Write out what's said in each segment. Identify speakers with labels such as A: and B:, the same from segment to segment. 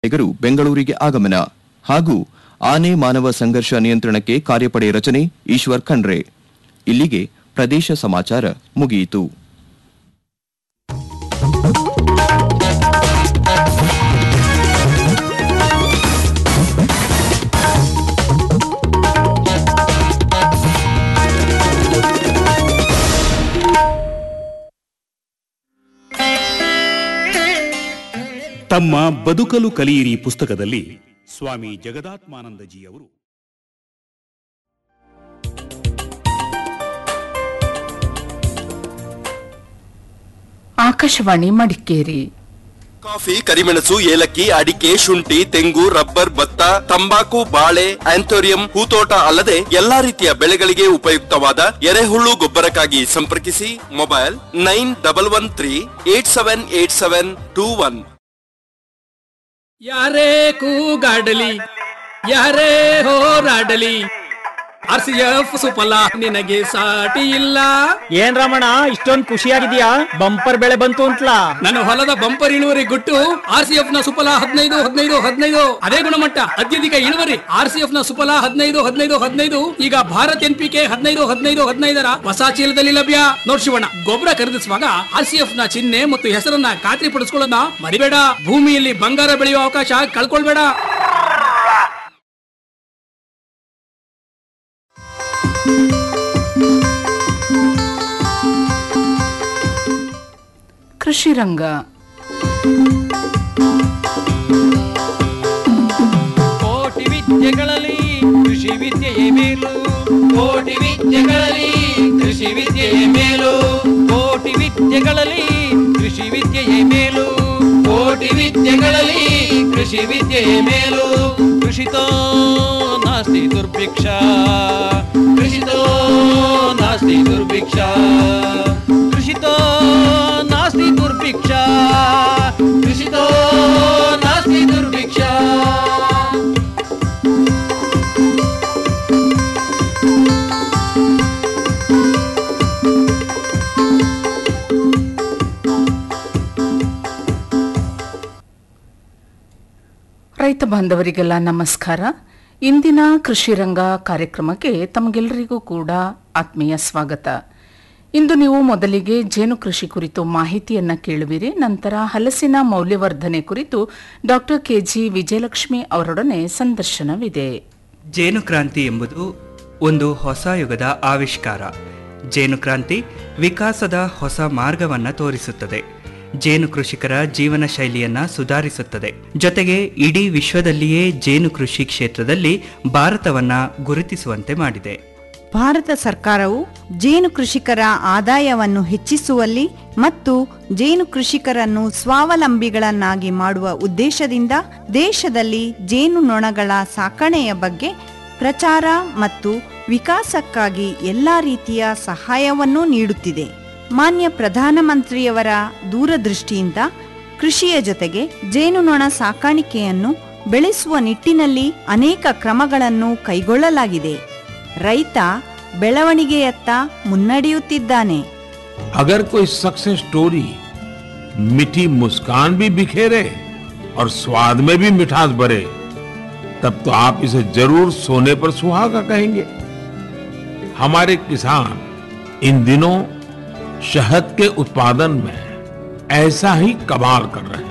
A: ಬೆಳೆಗರು ಬೆಂಗಳೂರಿಗೆ ಆಗಮನ ಹಾಗೂ ಆನೆ ಮಾನವ ಸಂಘರ್ಷ ನಿಯಂತ್ರಣಕ್ಕೆ ಕಾರ್ಯಪಡೆ ರಚನೆ ಈಶ್ವರ್ ಖಂಡ್ರೆ ಇಲ್ಲಿಗೆ ಪ್ರದೇಶ ಸಮಾಚಾರ ಮುಗಿಯಿತು
B: ತಮ್ಮ ಬದುಕಲು ಕಲಿಯಿರಿ ಪುಸ್ತಕದಲ್ಲಿ ಸ್ವಾಮಿ ಜಗದಾತ್ಮಾನಂದಜಿ ಅವರು
C: ಆಕಾಶವಾಣಿ ಮಡಿಕೇರಿ
D: ಕಾಫಿ ಕರಿಮೆಣಸು ಏಲಕ್ಕಿ ಅಡಿಕೆ ಶುಂಠಿ ತೆಂಗು ರಬ್ಬರ್ ಭತ್ತ ತಂಬಾಕು ಬಾಳೆ ಆಂಥೋರಿಯಂ ಹೂತೋಟ ಅಲ್ಲದೆ ಎಲ್ಲಾ ರೀತಿಯ ಬೆಳೆಗಳಿಗೆ ಉಪಯುಕ್ತವಾದ ಎರೆಹುಳು ಗೊಬ್ಬರಕ್ಕಾಗಿ ಸಂಪರ್ಕಿಸಿ mobile nine double one three eight seven eight seven two one
E: ಯಾರೇ ಕೂಗಾಡಲಿ ಯಾರೇ ಹೋರಾಡಲಿ ಆರ್ ಸಿ ಎಫ್ ಸುಫಲ ನಿನಗೆ ಸಾಟಿ ಇಲ್ಲ
F: ಏನ್ ರಮಣ ಇಷ್ಟೊಂದ್ ಖುಷಿಯಾಗಿದ್ಯಾ ಬಂಪರ್ ಬೆಳೆ ಬಂತು ಅಂತ್ಲಾ
E: ನನ್ನ ಹೊಲದ ಬಂಪರ್ ಇಳುವರಿ ಗುಟ್ಟು ಆರ್ ಸಿ ಎಫ್ ನ ಸುಫಲ ಹದಿನೈದು ಹದಿನೈದು ಹದಿನೈದು ಅದೇ ಗುಣಮಟ್ಟ ಅತ್ಯಧಿಕ ಇಳುವರಿ ಆರ್ ಸಿ ಎಫ್ ನ ಸುಫಲ ಹದಿನೈದು ಹದಿನೈದು ಹದಿನೈದು ಈಗ ಭಾರತ್ ಎನ್ ಪಿ ಕೆ ಹದಿನೈದು ಹದಿನೈದು ಹದಿನೈದರ ಹೊಸ ಚೀಲದಲ್ಲಿ ಲಭ್ಯ ನೋಡ್ ಶಿವಣ್ಣ ಗೊಬ್ಬರ ಖರೀದಿಸುವಾಗ ಆರ್ ಸಿ ಎಫ್ ನ ಚಿಹ್ನೆ ಮತ್ತು ಹೆಸರನ್ನ ಖಾತ್ರಿ ಪಡಿಸ್ಕೊಳ್ಳೋದನ್ನ ಮರಿಬೇಡ ಭೂಮಿಯಲ್ಲಿ ಬಂಗಾರ ಬೆಳೆಯುವ ಅವಕಾಶ ಕಳ್ಕೊಳ್ಬೇಡ
C: ಕೃಷಿ ರಂಗ
G: ಕೋಟಿ ವಿದ್ಯೆಗಳಲ್ಲಿ ಕೃಷಿ ವಿದ್ಯೆಯೇ ಮೇಲು ಕೋಟಿ ವಿದ್ಯೆಗಳಲ್ಲಿ ಕೃಷಿ ವಿದ್ಯೆಯೇ ಮೇಲು ಕೋಟಿ ವಿದ್ಯೆಗಳಲ್ಲಿ ಕೃಷಿ ವಿದ್ಯೆಯೇ ಮೇಲು ಕೋಟಿ ವಿದ್ಯೆಗಳಲ್ಲಿ ಕೃಷಿ ವಿದ್ಯೆಯೇ ಮೇಲು ಕೃಷಿತೋ ನಾಸ್ತಿ ದುರ್ಭಿಕ್ಷ ಕೃಷಿತೋ ನಾಸ್ತಿ ದುರ್ಭಿಕ್ಷ ಕೃಷಿತೋ ನಾಸ್ತಿ ದುರ್ಭಿಕ್ಷ ಕೃಷಿತೋ ನಾಸ್ತಿ ದುರ್ಭಿಕ್ಷ
C: ರೈತ ಬಾಂಧವರಿಗೆಲ್ಲ ನಮಸ್ಕಾರ ಇಂದಿನ ಕೃಷಿ ರಂಗ ಕಾರ್ಯಕ್ರಮಕ್ಕೆ ತಮಗೆಲ್ಲರಿಗೂ ಕೂಡ ಆತ್ಮೀಯ ಸ್ವಾಗತ ಇಂದು ನೀವು ಮೊದಲಿಗೆ ಜೇನು ಕೃಷಿ ಕುರಿತು ಮಾಹಿತಿಯನ್ನ ಕೇಳುವಿರಿ ನಂತರ ಹಲಸಿನ ಮೌಲ್ಯವರ್ಧನೆ ಕುರಿತು ಡಾಕ್ಟರ್ ಕೆಜಿ ವಿಜಯಲಕ್ಷ್ಮಿ ಅವರೊಡನೆ ಸಂದರ್ಶನವಿದೆ
H: ಜೇನು ಕ್ರಾಂತಿ ಎಂಬುದು ಒಂದು ಹೊಸ ಯುಗದ ಆವಿಷ್ಕಾರ ಜೇನು ಕ್ರಾಂತಿ ವಿಕಾಸದ ಹೊಸ ಮಾರ್ಗವನ್ನು ತೋರಿಸುತ್ತದೆ ಜೇನು ಕೃಷಿಕರ ಜೀವನ ಶೈಲಿಯನ್ನ ಸುಧಾರಿಸುತ್ತದೆ ಜೊತೆಗೆ ಇಡೀ ವಿಶ್ವದಲ್ಲಿಯೇ ಜೇನು ಕೃಷಿ ಕ್ಷೇತ್ರದಲ್ಲಿ ಭಾರತವನ್ನ ಗುರುತಿಸುವಂತೆ ಮಾಡಿದೆ
I: ಭಾರತ ಸರ್ಕಾರವು ಜೇನು ಕೃಷಿಕರ ಆದಾಯವನ್ನು ಹೆಚ್ಚಿಸುವಲ್ಲಿ ಮತ್ತು ಜೇನು ಕೃಷಿಕರನ್ನು ಸ್ವಾವಲಂಬಿಗಳನ್ನಾಗಿ ಮಾಡುವ ಉದ್ದೇಶದಿಂದ ದೇಶದಲ್ಲಿ ಜೇನು ನೊಣಗಳ ಸಾಕಣೆಯ ಬಗ್ಗೆ ಪ್ರಚಾರ ಮತ್ತು ವಿಕಾಸಕ್ಕಾಗಿ ಎಲ್ಲಾ ರೀತಿಯ ಸಹಾಯವನ್ನೂ ನೀಡುತ್ತಿದೆ ಮಾನ್ಯ ಪ್ರಧಾನಮಂತ್ರಿಯವರ ದೂರದೃಷ್ಟಿಯಿಂದ ಕೃಷಿಯ ಜೊತೆಗೆ ಜೇನುನೊಣ ಸಾಕಾಣಿಕೆಯನ್ನು ಬೆಳೆಸುವ ನಿಟ್ಟಿನಲ್ಲಿ ಅನೇಕ ಕ್ರಮಗಳನ್ನು ಕೈಗೊಳ್ಳಲಾಗಿದೆ ರೈತ ಬೆಳವಣಿಗೆಯತ್ತ ಮುನ್ನಡೆಯುತ್ತಿದ್ದಾನೆ
J: अगर कोई सक्सेस स्टोरी मीठी मुस्कान भी बिखेरे और स्वाद में भी मिठास भरे तब तो आप इसे जरूर सोने पर सुहागा कहेंगे हमारे किसान इन दिनों शहद के उत्पादन में ऐसा ही कमाल कर रहे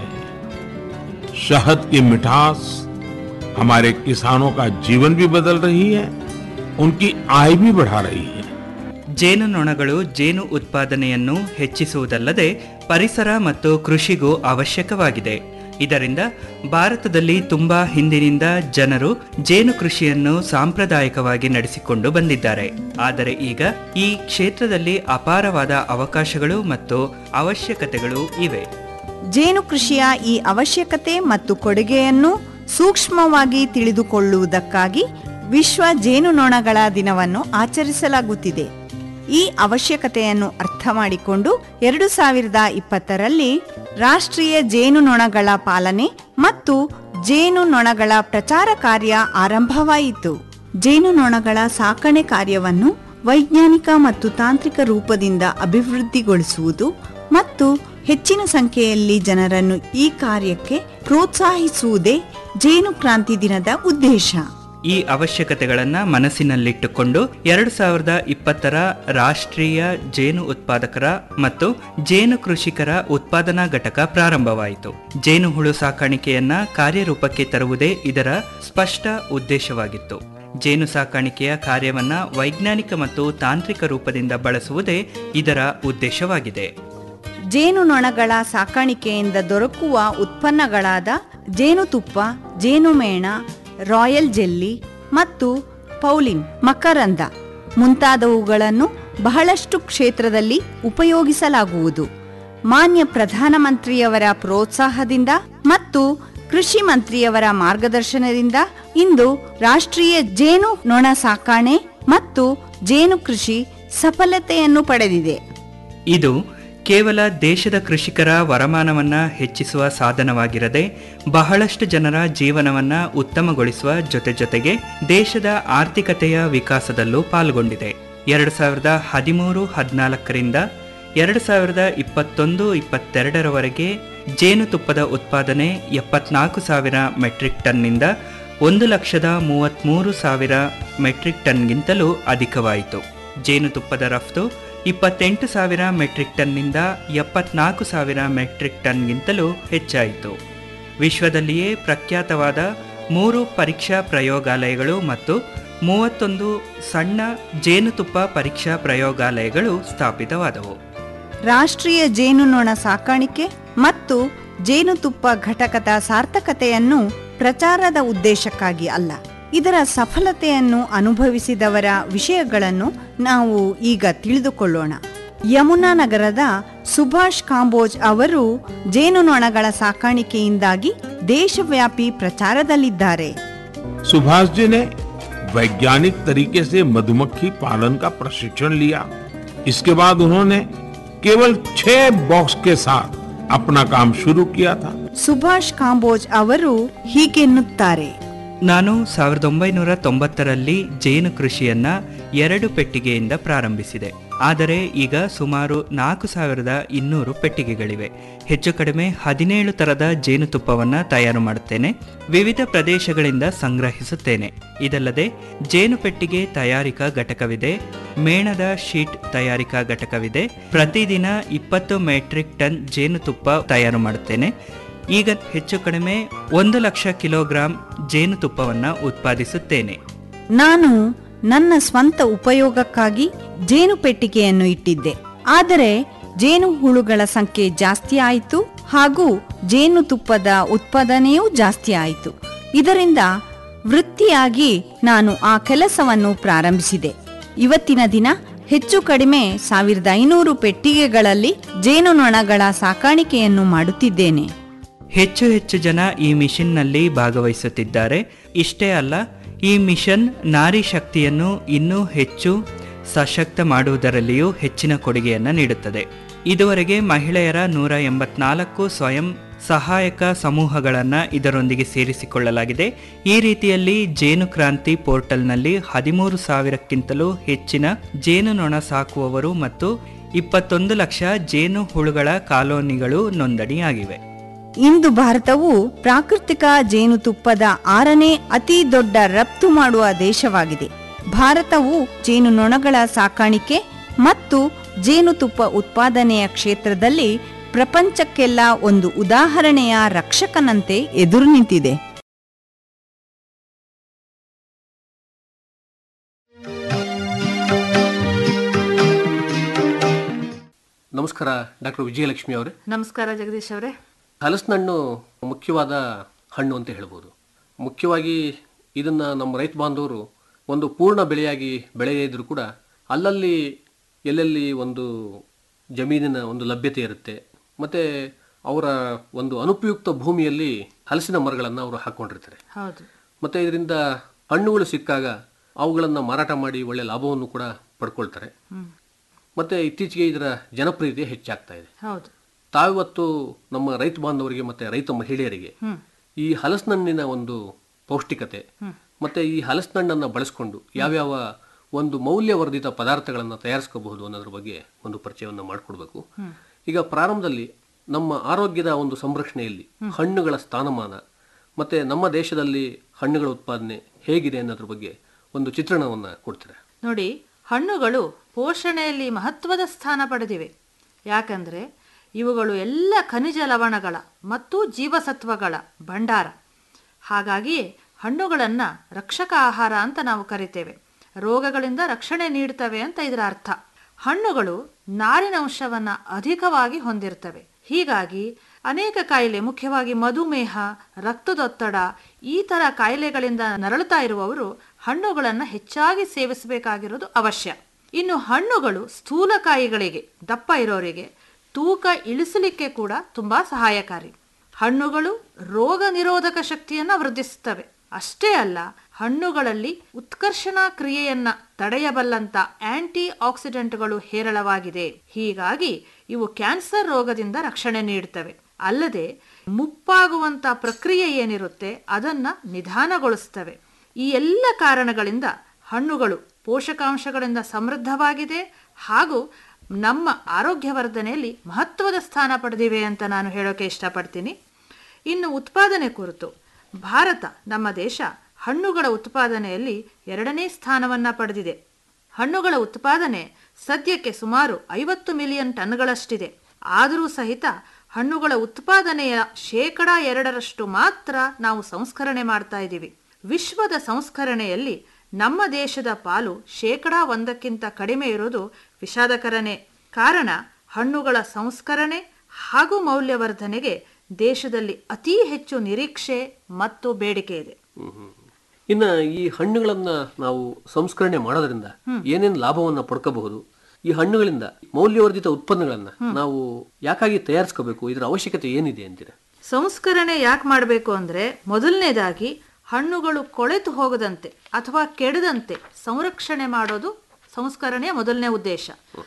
J: हैं शहद की मिठास हमारे किसानों का जीवन भी बदल रही है उनकी आय भी बढ़ा रही है
H: ಜೇನುನೊಣಗಳು ಜೇನು ಉತ್ಪಾದನೆಯನ್ನು ಹೆಚ್ಚಿಸುವುದಲ್ಲದೆ ಪರಿಸರ ಮತ್ತು ಕೃಷಿಗೂ ಅವಶ್ಯಕವಾಗಿದೆ ಇದರಿಂದ ಭಾರತದಲ್ಲಿ ತುಂಬಾ ಹಿಂದಿನಿಂದ ಜನರು ಜೇನು ಕೃಷಿಯನ್ನು ಸಾಂಪ್ರದಾಯಿಕವಾಗಿ ನಡೆಸಿಕೊಂಡು ಬಂದಿದ್ದಾರೆ ಆದರೆ ಈಗ ಈ ಕ್ಷೇತ್ರದಲ್ಲಿ ಅಪಾರವಾದ ಅವಕಾಶಗಳು ಮತ್ತು ಅವಶ್ಯಕತೆಗಳು ಇವೆ
I: ಜೇನು ಕೃಷಿಯ ಈ ಅವಶ್ಯಕತೆ ಮತ್ತು ಕೊಡುಗೆಯನ್ನು ಸೂಕ್ಷ್ಮವಾಗಿ ತಿಳಿದುಕೊಳ್ಳುವುದಕ್ಕಾಗಿ ವಿಶ್ವ ಜೇನುನೊಣಗಳ ದಿನವನ್ನು ಆಚರಿಸಲಾಗುತ್ತಿದೆ ಈ ಅವಶ್ಯಕತೆಯನ್ನು ಅರ್ಥ ಮಾಡಿಕೊಂಡು ಎರಡು ಸಾವಿರದ ಇಪ್ಪತ್ತರಲ್ಲಿ ರಾಷ್ಟ್ರೀಯ ಜೇನುನೊಣಗಳ ಪಾಲನೆ ಮತ್ತು ಜೇನುನೊಣಗಳ ಪ್ರಚಾರ ಕಾರ್ಯ ಆರಂಭವಾಯಿತು ಜೇನುನೊಣಗಳ ಸಾಕಣೆ ಕಾರ್ಯವನ್ನು ವೈಜ್ಞಾನಿಕ ಮತ್ತು ತಾಂತ್ರಿಕ ರೂಪದಿಂದ ಅಭಿವೃದ್ಧಿಗೊಳಿಸುವುದು ಮತ್ತು ಹೆಚ್ಚಿನ ಸಂಖ್ಯೆಯಲ್ಲಿ ಜನರನ್ನು ಈ ಕಾರ್ಯಕ್ಕೆ ಪ್ರೋತ್ಸಾಹಿಸುವುದೇ ಜೇನು ಕ್ರಾಂತಿ ದಿನದ ಉದ್ದೇಶ
H: ಈ ಅವಶ್ಯಕತೆಗಳನ್ನ ಮನಸ್ಸಿನಲ್ಲಿಟ್ಟುಕೊಂಡು ಎರಡು ಸಾವಿರದ ಇಪ್ಪತ್ತರ ರಾಷ್ಟ್ರೀಯ ಜೇನು ಉತ್ಪಾದಕರ ಮತ್ತು ಜೇನು ಕೃಷಿಕರ ಉತ್ಪಾದನಾ ಘಟಕ ಪ್ರಾರಂಭವಾಯಿತು ಜೇನುಹುಳು ಸಾಕಾಣಿಕೆಯನ್ನ ಕಾರ್ಯರೂಪಕ್ಕೆ ತರುವುದೇ ಇದರ ಸ್ಪಷ್ಟ ಉದ್ದೇಶವಾಗಿತ್ತು ಜೇನು ಸಾಕಾಣಿಕೆಯ ಕಾರ್ಯವನ್ನ ವೈಜ್ಞಾನಿಕ ಮತ್ತು ತಾಂತ್ರಿಕ ರೂಪದಿಂದ ಬಳಸುವುದೇ ಇದರ ಉದ್ದೇಶವಾಗಿದೆ
I: ಜೇನುನೊಣಗಳ ಸಾಕಾಣಿಕೆಯಿಂದ ದೊರಕುವ ಉತ್ಪನ್ನಗಳಾದ ಜೇನುತುಪ್ಪ ಜೇನುಮೇಣ ರಾಯಲ್ ಜೆಲ್ಲಿ ಮತ್ತು ಪೌಲಿನ್ ಮಕರಂದ ಮುಂತಾದವುಗಳನ್ನು ಬಹಳಷ್ಟು ಕ್ಷೇತ್ರದಲ್ಲಿ ಉಪಯೋಗಿಸಲಾಗುವುದು ಮಾನ್ಯ ಪ್ರಧಾನಮಂತ್ರಿಯವರ ಪ್ರೋತ್ಸಾಹದಿಂದ ಮತ್ತು ಕೃಷಿ ಮಂತ್ರಿಯವರ ಮಾರ್ಗದರ್ಶನದಿಂದ ಇಂದು ರಾಷ್ಟ್ರೀಯ ಜೇನು ನೊಣ ಸಾಕಾಣೆ ಮತ್ತು ಜೇನು ಕೃಷಿ ಸಫಲತೆಯನ್ನು ಪಡೆದಿದೆ
H: ಇದು ಕೇವಲ ದೇಶದ ಕೃಷಿಕರ ವರಮಾನವನ್ನ ಹೆಚ್ಚಿಸುವ ಸಾಧನವಾಗಿರದೆ ಬಹಳಷ್ಟು ಜನರ ಜೀವನವನ್ನ ಉತ್ತಮಗೊಳಿಸುವ ಜೊತೆ ಜೊತೆಗೆ ದೇಶದ ಆರ್ಥಿಕತೆಯ ವಿಕಾಸದಲ್ಲೂ ಪಾಲ್ಗೊಂಡಿದೆ ಎರಡು ಸಾವಿರದ ಹದಿಮೂರು ಹದಿನಾಲ್ಕರಿಂದ ಎರಡು ಸಾವಿರದ ಇಪ್ಪತ್ತೊಂದು ಇಪ್ಪತ್ತೆರಡರವರೆಗೆ ಜೇನುತುಪ್ಪದ ಉತ್ಪಾದನೆ ಎಪ್ಪತ್ನಾಲ್ಕು ಸಾವಿರ ಮೆಟ್ರಿಕ್ ಟನ್ನಿಂದ ಒಂದು ಲಕ್ಷದ ಮೂವತ್ತ್ಮೂರು ಸಾವಿರ ಮೆಟ್ರಿಕ್ ಟನ್ಗಿಂತಲೂ ಅಧಿಕವಾಯಿತು ಜೇನುತುಪ್ಪದ ರಫ್ತು ಇಪ್ಪತ್ತೆಂಟು ಸಾವಿರ ಮೆಟ್ರಿಕ್ ಟನ್ನಿಂದ ಎಪ್ಪತ್ನಾಲ್ಕು ಸಾವಿರ ಮೆಟ್ರಿಕ್ ಟನ್ಗಿಂತಲೂ ಹೆಚ್ಚಾಯಿತು ವಿಶ್ವದಲ್ಲಿಯೇ ಪ್ರಖ್ಯಾತವಾದ ಮೂರು ಪರೀಕ್ಷಾ ಪ್ರಯೋಗಾಲಯಗಳು ಮತ್ತು ಮೂವತ್ತೊಂದು ಸಣ್ಣ ಜೇನುತುಪ್ಪ ಪರೀಕ್ಷಾ ಪ್ರಯೋಗಾಲಯಗಳು ಸ್ಥಾಪಿತವಾದವು
I: ರಾಷ್ಟ್ರೀಯ ಜೇನುನೊಣ ಸಾಕಾಣಿಕೆ ಮತ್ತು ಜೇನುತುಪ್ಪ ಘಟಕದ ಸಾರ್ಥಕತೆಯನ್ನು ಪ್ರಚಾರದ ಉದ್ದೇಶಕ್ಕಾಗಿ ಅಲ್ಲ ಇದರ ಸಫಲತೆಯನ್ನು ಅನುಭವಿಸಿದವರ ವಿಷಯಗಳನ್ನು ನಾವು ಈಗ ತಿಳಿದುಕೊಳ್ಳೋಣ ಯಮುನಾ ನಗರದ ಸುಭಾಷ್ ಕಾಂಬೋಜ್ ಅವರು ಜೇನುನೊಣಗಳ ಸಾಕಾಣಿಕೆಯಿಂದಾಗಿ ದೇಶವ್ಯಾಪಿ ಪ್ರಚಾರದಲ್ಲಿದ್ದಾರೆ
J: सुभाष जी ने वैज्ञानिक तरीके से मधुमक्खी पालन का प्रशिक्षण लिया इसके बाद उन्होंने केवल छह बॉक्स के साथ अपना काम शुरू किया था
I: ಸುಭಾಷ್ ಕಾಂಬೋಜ್ ಅವರು ಹೀಗೆನ್ನುತ್ತಾರೆ
H: ನಾನು ಸಾವಿರದ ಒಂಬೈನೂರ ತೊಂಬತ್ತರಲ್ಲಿ ಜೇನು ಕೃಷಿಯನ್ನ ಎರಡು ಪೆಟ್ಟಿಗೆಯಿಂದ ಪ್ರಾರಂಭಿಸಿದೆ ಆದರೆ ಈಗ ಸುಮಾರು ನಾಲ್ಕು ಸಾವಿರದ ಇನ್ನೂರು ಪೆಟ್ಟಿಗೆಗಳಿವೆ ಹೆಚ್ಚು ಕಡಿಮೆ ಹದಿನೇಳು ತರದ ಜೇನುತುಪ್ಪವನ್ನ ತಯಾರು ಮಾಡುತ್ತೇನೆ ವಿವಿಧ ಪ್ರದೇಶಗಳಿಂದ ಸಂಗ್ರಹಿಸುತ್ತೇನೆ ಇದಲ್ಲದೆ ಜೇನು ಪೆಟ್ಟಿಗೆ ತಯಾರಿಕಾ ಘಟಕವಿದೆ ಮೇಣದ ಶೀಟ್ ತಯಾರಿಕಾ ಘಟಕವಿದೆ ಪ್ರತಿದಿನ ಇಪ್ಪತ್ತು ಮೆಟ್ರಿಕ್ ಟನ್ ಜೇನುತುಪ್ಪ ತಯಾರು ಮಾಡುತ್ತೇನೆ ಈಗ ಹೆಚ್ಚು ಕಡಿಮೆ ಒಂದು ಲಕ್ಷ ಕಿಲೋಗ್ರಾಂ ಜೇನುತುಪ್ಪವನ್ನ ಉತ್ಪಾದಿಸುತ್ತೇನೆ
I: ನಾನು ನನ್ನ ಸ್ವಂತ ಉಪಯೋಗಕ್ಕಾಗಿ ಜೇನು ಪೆಟ್ಟಿಗೆಯನ್ನು ಇಟ್ಟಿದ್ದೆ ಆದರೆ ಜೇನು ಹುಳುಗಳ ಸಂಖ್ಯೆ ಜಾಸ್ತಿ ಆಯಿತು ಹಾಗೂ ಜೇನುತುಪ್ಪದ ಉತ್ಪಾದನೆಯೂ ಜಾಸ್ತಿ ಆಯಿತು ಇದರಿಂದ ವೃತ್ತಿಯಾಗಿ ನಾನು ಆ ಕೆಲಸವನ್ನು ಪ್ರಾರಂಭಿಸಿದೆ ಇವತ್ತಿನ ದಿನ ಹೆಚ್ಚು ಕಡಿಮೆ ಸಾವಿರದ ಐನೂರು ಪೆಟ್ಟಿಗೆಗಳಲ್ಲಿ ಜೇನುನೊಣಗಳ ಸಾಕಾಣಿಕೆಯನ್ನು ಮಾಡುತ್ತಿದ್ದೇನೆ
H: ಹೆಚ್ಚು ಹೆಚ್ಚು ಜನ ಈ ಮಿಷನ್ನಲ್ಲಿ ಭಾಗವಹಿಸುತ್ತಿದ್ದಾರೆ ಇಷ್ಟೇ ಅಲ್ಲ ಈ ಮಿಷನ್ ನಾರಿ ಶಕ್ತಿಯನ್ನು ಇನ್ನೂ ಹೆಚ್ಚು ಸಶಕ್ತ ಮಾಡುವುದರಲ್ಲಿಯೂ ಹೆಚ್ಚಿನ ಕೊಡುಗೆಯನ್ನು ನೀಡುತ್ತದೆ ಇದುವರೆಗೆ ಮಹಿಳೆಯರ ನೂರ ಎಂಬತ್ನಾಲ್ಕು ಸ್ವಯಂ ಸಹಾಯಕ ಸಮೂಹಗಳನ್ನು ಇದರೊಂದಿಗೆ ಸೇರಿಸಿಕೊಳ್ಳಲಾಗಿದೆ ಈ ರೀತಿಯಲ್ಲಿ ಜೇನು ಕ್ರಾಂತಿ ಪೋರ್ಟಲ್ನಲ್ಲಿ ಹದಿಮೂರು ಸಾವಿರಕ್ಕಿಂತಲೂ ಹೆಚ್ಚಿನ ಜೇನುನೊಣ ಸಾಕುವವರು ಮತ್ತು ಇಪ್ಪತ್ತೊಂದು ಲಕ್ಷ ಜೇನು ಹುಳುಗಳ ಕಾಲೋನಿಗಳು ನೋಂದಣಿಯಾಗಿವೆ
I: ಇಂದು ಭಾರತವು ಪ್ರಾಕೃತಿಕ ಜೇನುತುಪ್ಪದ ಆರನೇ ಅತಿ ದೊಡ್ಡ ರಫ್ತು ಮಾಡುವ ದೇಶವಾಗಿದೆ ಭಾರತವು ಜೇನುನೊಣಗಳ ಸಾಕಾಣಿಕೆ ಮತ್ತು ಜೇನುತುಪ್ಪ ಉತ್ಪಾದನೆಯ ಕ್ಷೇತ್ರದಲ್ಲಿ ಪ್ರಪಂಚಕ್ಕೆಲ್ಲ ಒಂದು ಉದಾಹರಣೆಯ ರಕ್ಷಕನಂತೆ ಎದುರು ನಿಂತಿದೆ
K: ನಮಸ್ಕಾರ ಡಾಕ್ಟರ್ ವಿಜಯಲಕ್ಷ್ಮಿ ಅವರೇ
C: ನಮಸ್ಕಾರ ಜಗದೀಶ್ ಅವರೇ
K: ಹಲಸಿನಣ್ಣು ಮುಖ್ಯವಾದ ಹಣ್ಣು ಅಂತ ಹೇಳ್ಬೋದು ಮುಖ್ಯವಾಗಿ ಇದನ್ನು ನಮ್ಮ ರೈತ ಬಾಂಧವರು ಒಂದು ಪೂರ್ಣ ಬೆಳೆಯಾಗಿ ಬೆಳೆಯದೇ ಇದ್ರೂ ಕೂಡ ಅಲ್ಲಲ್ಲಿ ಎಲ್ಲೆಲ್ಲಿ ಒಂದು ಜಮೀನಿನ ಒಂದು ಲಭ್ಯತೆ ಇರುತ್ತೆ ಮತ್ತು ಅವರ ಒಂದು ಅನುಪಯುಕ್ತ ಭೂಮಿಯಲ್ಲಿ ಹಲಸಿನ ಮರಗಳನ್ನು ಅವರು ಹಾಕ್ಕೊಂಡಿರ್ತಾರೆ
C: ಹೌದು
K: ಮತ್ತು ಇದರಿಂದ ಹಣ್ಣುಗಳು ಸಿಕ್ಕಾಗ ಅವುಗಳನ್ನು ಮಾರಾಟ ಮಾಡಿ ಒಳ್ಳೆ ಲಾಭವನ್ನು ಕೂಡ ಪಡ್ಕೊಳ್ತಾರೆ ಮತ್ತು ಇತ್ತೀಚೆಗೆ ಇದರ ಜನಪ್ರಿಯತೆ ಹೆಚ್ಚಾಗ್ತಾ ಇದೆ
C: ಹೌದು
K: ತಾವಿವತ್ತು ನಮ್ಮ ರೈತ ಬಾಂಧವರಿಗೆ ಮತ್ತೆ ರೈತ ಮಹಿಳೆಯರಿಗೆ ಈ ಹಲಸಿನಣ್ಣಿನ ಒಂದು ಪೌಷ್ಟಿಕತೆ ಮತ್ತೆ ಈ ಹಲಸಿನಣ್ಣನ್ನು ಬಳಸ್ಕೊಂಡು ಯಾವ್ಯಾವ ಒಂದು ಮೌಲ್ಯವರ್ಧಿತ ಪದಾರ್ಥಗಳನ್ನು ತಯಾರಿಸ್ಕೋಬಹುದು ಅನ್ನೋದ್ರ ಬಗ್ಗೆ ಒಂದು ಪರಿಚಯವನ್ನು ಮಾಡಿಕೊಡ್ಬೇಕು ಈಗ ಪ್ರಾರಂಭದಲ್ಲಿ ನಮ್ಮ ಆರೋಗ್ಯದ ಒಂದು ಸಂರಕ್ಷಣೆಯಲ್ಲಿ ಹಣ್ಣುಗಳ ಸ್ಥಾನಮಾನ ಮತ್ತೆ ನಮ್ಮ ದೇಶದಲ್ಲಿ ಹಣ್ಣುಗಳ ಉತ್ಪಾದನೆ ಹೇಗಿದೆ ಅನ್ನೋದ್ರ ಬಗ್ಗೆ ಒಂದು ಚಿತ್ರಣವನ್ನ ಕೊಡ್ತೀರಾ
L: ನೋಡಿ ಹಣ್ಣುಗಳು ಪೋಷಣೆಯಲ್ಲಿ ಮಹತ್ವದ ಸ್ಥಾನ ಪಡೆದಿವೆ ಯಾಕಂದ್ರೆ ಇವುಗಳು ಎಲ್ಲ ಖನಿಜ ಲವಣಗಳ ಮತ್ತು ಜೀವಸತ್ವಗಳ ಭಂಡಾರ ಹಾಗಾಗಿಯೇ ಹಣ್ಣುಗಳನ್ನು ರಕ್ಷಕ ಆಹಾರ ಅಂತ ನಾವು ಕರಿತೇವೆ ರೋಗಗಳಿಂದ ರಕ್ಷಣೆ ನೀಡ್ತವೆ ಅಂತ ಇದರ ಅರ್ಥ ಹಣ್ಣುಗಳು ನಾರಿನಂಶವನ್ನ ಅಧಿಕವಾಗಿ ಹೊಂದಿರ್ತವೆ ಹೀಗಾಗಿ ಅನೇಕ ಕಾಯಿಲೆ ಮುಖ್ಯವಾಗಿ ಮಧುಮೇಹ ರಕ್ತದೊತ್ತಡ ಈ ತರ ಕಾಯಿಲೆಗಳಿಂದ ನರಳುತ್ತಾ ಇರುವವರು ಹಣ್ಣುಗಳನ್ನು ಹೆಚ್ಚಾಗಿ ಸೇವಿಸಬೇಕಾಗಿರೋದು ಅವಶ್ಯ ಇನ್ನು ಹಣ್ಣುಗಳು ಸ್ಥೂಲಕಾಯಿಗಳಿಗೆ ದಪ್ಪ ಇರೋರಿಗೆ ತೂಕ ಇಳಿಸಲಿಕ್ಕೆ ಕೂಡ ತುಂಬಾ ಸಹಾಯಕಾರಿ ಹಣ್ಣುಗಳು ರೋಗ ನಿರೋಧಕ ಶಕ್ತಿಯನ್ನ ವೃದ್ಧಿಸುತ್ತವೆ ಅಷ್ಟೇ ಅಲ್ಲ ಹಣ್ಣುಗಳಲ್ಲಿ ಉತ್ಕರ್ಷಣಾ ಕ್ರಿಯೆಯನ್ನ ತಡೆಯಬಲ್ಲಂತ ಆಂಟಿ ಆಕ್ಸಿಡೆಂಟ್ಗಳು ಹೇರಳವಾಗಿದೆ ಹೀಗಾಗಿ ಇವು ಕ್ಯಾನ್ಸರ್ ರೋಗದಿಂದ ರಕ್ಷಣೆ ನೀಡುತ್ತವೆ ಅಲ್ಲದೆ ಮುಪ್ಪಾಗುವಂತ ಪ್ರಕ್ರಿಯೆ ಏನಿರುತ್ತೆ ಅದನ್ನ ನಿಧಾನಗೊಳಿಸ್ತವೆ ಈ ಎಲ್ಲ ಕಾರಣಗಳಿಂದ ಹಣ್ಣುಗಳು ಪೋಷಕಾಂಶಗಳಿಂದ ಸಮೃದ್ಧವಾಗಿದೆ ಹಾಗೂ ನಮ್ಮ ಆರೋಗ್ಯವರ್ಧನೆಯಲ್ಲಿ ಮಹತ್ವದ ಸ್ಥಾನ ಪಡೆದಿವೆ ಅಂತ ನಾನು ಹೇಳೋಕೆ ಇಷ್ಟಪಡ್ತೀನಿ ಇನ್ನು ಉತ್ಪಾದನೆ ಕುರಿತು ಭಾರತ ನಮ್ಮ ದೇಶ ಹಣ್ಣುಗಳ ಉತ್ಪಾದನೆಯಲ್ಲಿ ಎರಡನೇ ಸ್ಥಾನವನ್ನ ಪಡೆದಿದೆ ಹಣ್ಣುಗಳ ಉತ್ಪಾದನೆ ಸದ್ಯಕ್ಕೆ ಸುಮಾರು ಐವತ್ತು ಮಿಲಿಯನ್ ಟನ್ಗಳಷ್ಟಿದೆ ಆದರೂ ಸಹಿತ ಹಣ್ಣುಗಳ ಉತ್ಪಾದನೆಯ ಶೇಕಡ ಎರಡರಷ್ಟು ಮಾತ್ರ ನಾವು ಸಂಸ್ಕರಣೆ ಮಾಡ್ತಾ ಇದ್ದೀವಿ ವಿಶ್ವದ ಸಂಸ್ಕರಣೆಯಲ್ಲಿ ನಮ್ಮ ದೇಶದ ಪಾಲು ಶೇಕಡ ಒಂದಕ್ಕಿಂತ ಕಡಿಮೆ ಇರೋದು ವಿಷಾದಕರನೇ ಕಾರಣ ಹಣ್ಣುಗಳ ಸಂಸ್ಕರಣೆ ಹಾಗೂ ಮೌಲ್ಯವರ್ಧನೆಗೆ ದೇಶದಲ್ಲಿ ಅತಿ ಹೆಚ್ಚು ನಿರೀಕ್ಷೆ ಮತ್ತು ಬೇಡಿಕೆ ಇದೆ
K: ಇನ್ನ ಈ ಹಣ್ಣುಗಳನ್ನ ನಾವು ಸಂಸ್ಕರಣೆ ಮಾಡೋದ್ರಿಂದ ಏನೇನು ಲಾಭವನ್ನ ಪಡ್ಕೋಬಹುದು ಈ ಹಣ್ಣುಗಳಿಂದ ಮೌಲ್ಯವರ್ಧಿತ ಉತ್ಪನ್ನಗಳನ್ನ ನಾವು ಯಾಕಾಗಿ ತಯಾರಿಸ್ಕೋಬೇಕು ಇದರ ಅವಶ್ಯಕತೆ ಏನಿದೆ ಅಂತೀರಾ
L: ಸಂಸ್ಕರಣೆ ಯಾಕೆ ಮಾಡಬೇಕು ಅಂದ್ರೆ ಮೊದಲನೇದಾಗಿ ಹಣ್ಣುಗಳು ಕೊಳೆತು ಹೋಗದಂತೆ ಅಥವಾ ಕೆಡದಂತೆ ಸಂರಕ್ಷಣೆ ಮಾಡೋದು ಸಂಸ್ಕರಣೆಯ ಮೊದಲನೇ ಉದ್ದೇಶ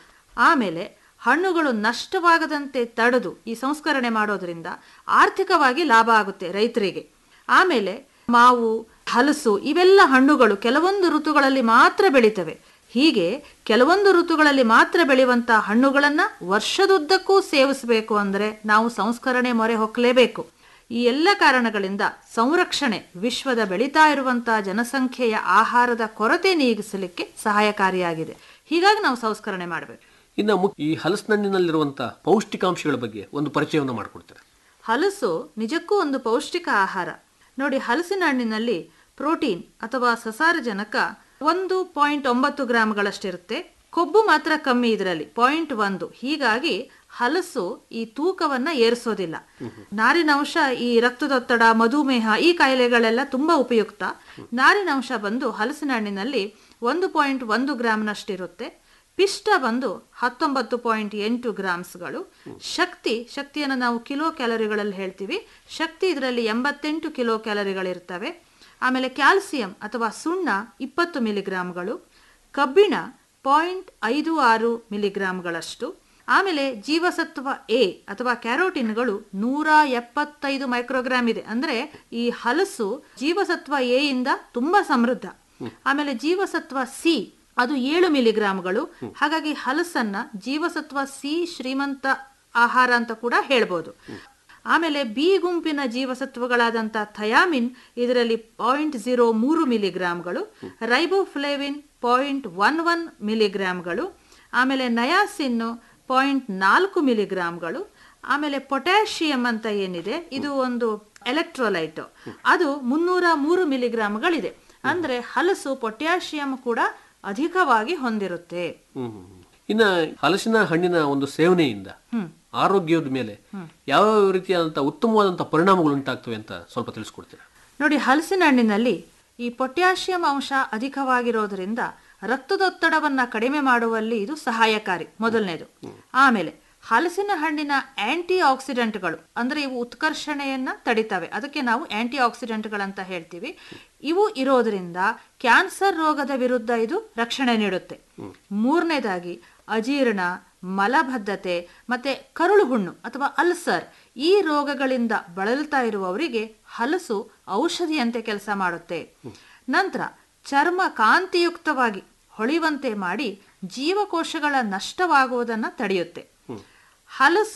L: ಆಮೇಲೆ ಹಣ್ಣುಗಳು ನಷ್ಟವಾಗದಂತೆ ತಡೆದು ಈ ಸಂಸ್ಕರಣೆ ಮಾಡೋದ್ರಿಂದ ಆರ್ಥಿಕವಾಗಿ ಲಾಭ ಆಗುತ್ತೆ ರೈತರಿಗೆ ಆಮೇಲೆ ಮಾವು ಹಲಸು ಇವೆಲ್ಲ ಹಣ್ಣುಗಳು ಕೆಲವೊಂದು ಋತುಗಳಲ್ಲಿ ಮಾತ್ರ ಬೆಳೀತವೆ ಹೀಗೆ ಕೆಲವೊಂದು ಋತುಗಳಲ್ಲಿ ಮಾತ್ರ ಬೆಳೆಯುವಂತ ಹಣ್ಣುಗಳನ್ನ ವರ್ಷದುದ್ದಕ್ಕೂ ಸೇವಿಸಬೇಕು ಅಂದ್ರೆ ನಾವು ಸಂಸ್ಕರಣೆ ಮೊರೆ ಹೊಕ್ಕಲೇಬೇಕು ಈ ಎಲ್ಲ ಕಾರಣಗಳಿಂದ ಸಂರಕ್ಷಣೆ ವಿಶ್ವದ ಬೆಳೀತಾ ಇರುವಂತಹ ಜನಸಂಖ್ಯೆಯ ಆಹಾರದ ಕೊರತೆ ನೀಗಿಸಲಿಕ್ಕೆ ಸಹಾಯಕಾರಿಯಾಗಿದೆ ಹೀಗಾಗಿ ನಾವು ಸಂಸ್ಕರಣೆ ಮಾಡಬೇಕು
K: ಇನ್ನ ಮುಖ್ಯ ಈ ಹಲಸಿನಣ್ಣಿನಲ್ಲಿರುವಂತ ಪೌಷ್ಟಿಕಾಂಶಗಳ ಬಗ್ಗೆ ಒಂದು ಪರಿಚಯವನ್ನು ಮಾಡಿಕೊಡ್ತಾರೆ
L: ಹಲಸು ನಿಜಕ್ಕೂ ಒಂದು ಪೌಷ್ಟಿಕ ಆಹಾರ ನೋಡಿ ಹಲಸಿನ ಹಣ್ಣಿನಲ್ಲಿ ಪ್ರೋಟೀನ್ ಅಥವಾ ಸಸಾರಜನಕ ಒಂದು ಪಾಯಿಂಟ್ ಒಂಬತ್ತು ಗ್ರಾಮ್ಗಳಷ್ಟಿರುತ್ತೆ ಕೊಬ್ಬು ಮಾತ್ರ ಕಮ್ಮಿ ಇದರಲ್ಲಿ ಪಾಯಿಂಟ್ ಒಂದು ಹೀಗಾಗಿ ಹಲಸು ಈ ತೂಕವನ್ನ ಏರಿಸೋದಿಲ್ಲ ನಾರಿನಂಶ ಈ ರಕ್ತದೊತ್ತಡ ಮಧುಮೇಹ ಈ ಕಾಯಿಲೆಗಳೆಲ್ಲ ತುಂಬಾ ಉಪಯುಕ್ತ ನಾರಿನಂಶ ಬಂದು ಹಲಸಿನ ಹಣ್ಣಿನಲ್ಲಿ ಒಂದು ಪಾಯಿಂಟ್ ಒಂದು ಗ್ರಾಮ್ನಷ್ಟಿರುತ್ತೆ ಪಿಷ್ಟ ಬಂದು ಹತ್ತೊಂಬತ್ತು ಪಾಯಿಂಟ್ ಎಂಟು ಗ್ರಾಮ್ಸ್ಗಳು ಶಕ್ತಿ ಶಕ್ತಿಯನ್ನು ನಾವು ಕಿಲೋ ಕ್ಯಾಲರಿಗಳಲ್ಲಿ ಹೇಳ್ತೀವಿ ಶಕ್ತಿ ಇದರಲ್ಲಿ ಎಂಬತ್ತೆಂಟು ಕಿಲೋ ಕ್ಯಾಲರಿಗಳಿರ್ತವೆ ಆಮೇಲೆ ಕ್ಯಾಲ್ಸಿಯಂ ಅಥವಾ ಸುಣ್ಣ ಇಪ್ಪತ್ತು ಮಿಲಿಗ್ರಾಮ್ಗಳು ಕಬ್ಬಿಣ ಪಾಯಿಂಟ್ ಐದು ಆರು ಮಿಲಿಗ್ರಾಮ್ಗಳಷ್ಟು ಆಮೇಲೆ ಜೀವಸತ್ವ ಎ ಅಥವಾ ಕ್ಯಾರೋಟಿನ್ಗಳು ನೂರ ಎಪ್ಪತ್ತೈದು ಮೈಕ್ರೋಗ್ರಾಮ್ ಇದೆ ಅಂದ್ರೆ ಈ ಹಲಸು ಜೀವಸತ್ವ ಎ ಇಂದ ತುಂಬಾ ಸಮೃದ್ಧ ಆಮೇಲೆ ಜೀವಸತ್ವ ಸಿ ಅದು ಏಳು ಮಿಲಿಗ್ರಾಮ್ಗಳು ಹಾಗಾಗಿ ಹಲಸನ್ನ ಜೀವಸತ್ವ ಸಿ ಶ್ರೀಮಂತ ಆಹಾರ ಅಂತ ಕೂಡ ಹೇಳ್ಬೋದು ಆಮೇಲೆ ಬಿ ಗುಂಪಿನ ಜೀವಸತ್ವಗಳಾದಂಥ ಥಯಾಮಿನ್ ಇದರಲ್ಲಿ ಪಾಯಿಂಟ್ ಝೀರೋ ಮೂರು ಮಿಲಿಗ್ರಾಮ್ಗಳು ರೈಬೋಫ್ಲೇವಿನ್ ಪಾಯಿಂಟ್ ಒನ್ ಒನ್ ಮಿಲಿಗ್ರಾಮ್ಗಳು ಆಮೇಲೆ ನಯಾಸಿನ್ನು ಪಾಯಿಂಟ್ ನಾಲ್ಕು ಮಿಲಿಗ್ರಾಮ್ಗಳು ಆಮೇಲೆ ಪೊಟ್ಯಾಷಿಯಂ ಅಂತ ಏನಿದೆ ಇದು ಒಂದು ಎಲೆಕ್ಟ್ರೋಲೈಟ್ ಅದು ಮುನ್ನೂರ ಮೂರು ಮಿಲಿಗ್ರಾಮ್ಗಳಿದೆ ಅಂದ್ರೆ ಹಲಸು ಪೊಟ್ಯಾಷಿಯಂ ಕೂಡ ಅಧಿಕವಾಗಿ ಹೊಂದಿರುತ್ತೆ
K: ಹ್ಮ್ ಹ್ಮ್, ಹ್ಮ್. ಇನ್ನ ಹಲಸಿನ ಹಣ್ಣಿನ ಒಂದು ಸೇವನೆಯಿಂದ ಆರೋಗ್ಯದ ಮೇಲೆ ಯಾವ ರೀತಿಯಾದಂತ ಉತ್ತಮವಾದಂತ ಪರಿಣಾಮಗಳು ಉಂಟಾಗ್ತವೆ ಅಂತ ಸ್ವಲ್ಪ ತಿಳಿಸ್ಕೊಡ್ತೀರಾ
L: ನೋಡಿ ಹಲಸಿನ ಹಣ್ಣಿನಲ್ಲಿ ಈ ಪೊಟ್ಯಾಷಿಯಂ ಅಂಶ ಅಧಿಕವಾಗಿರೋದ್ರಿಂದ ರಕ್ತದೊತ್ತಡವನ್ನ ಕಡಿಮೆ ಮಾಡುವಲ್ಲಿ ಇದು ಸಹಾಯಕಾರಿ ಮೊದಲನೇದು ಆಮೇಲೆ ಹಲಸಿನ ಹಣ್ಣಿನ ಆಂಟಿ ಆಕ್ಸಿಡೆಂಟ್ಗಳು ಅಂದ್ರೆ ಇವು ಉತ್ಕರ್ಷಣೆಯನ್ನ ತಡಿತವೆ ಅದಕ್ಕೆ ನಾವು ಆಂಟಿ ಆಕ್ಸಿಡೆಂಟ್ಗಳಂತ ಹೇಳ್ತೀವಿ ಇವು ಇರೋದ್ರಿಂದ ಕ್ಯಾನ್ಸರ್ ರೋಗದ ವಿರುದ್ಧ ಇದು ರಕ್ಷಣೆ ನೀಡುತ್ತೆ ಮೂರನೇದಾಗಿ ಅಜೀರ್ಣ ಮಲಬದ್ಧತೆ ಮತ್ತೆ ಕರುಳು ಹುಣ್ಣು ಅಥವಾ ಅಲ್ಸರ್ ಈ ರೋಗಗಳಿಂದ ಬಳಲ್ತಾ ಇರುವವರಿಗೆ ಹಲಸು ಔಷಧಿಯಂತೆ ಕೆಲಸ ಮಾಡುತ್ತೆ ನಂತರ ಚರ್ಮ ಕಾಂತಿಯುಕ್ತವಾಗಿ ಹೊಳೆಯುವಂತೆ ಮಾಡಿ ಜೀವಕೋಶಗಳ ನಷ್ಟವಾಗುವುದನ್ನು ತಡೆಯುತ್ತೆ ಹಲಸು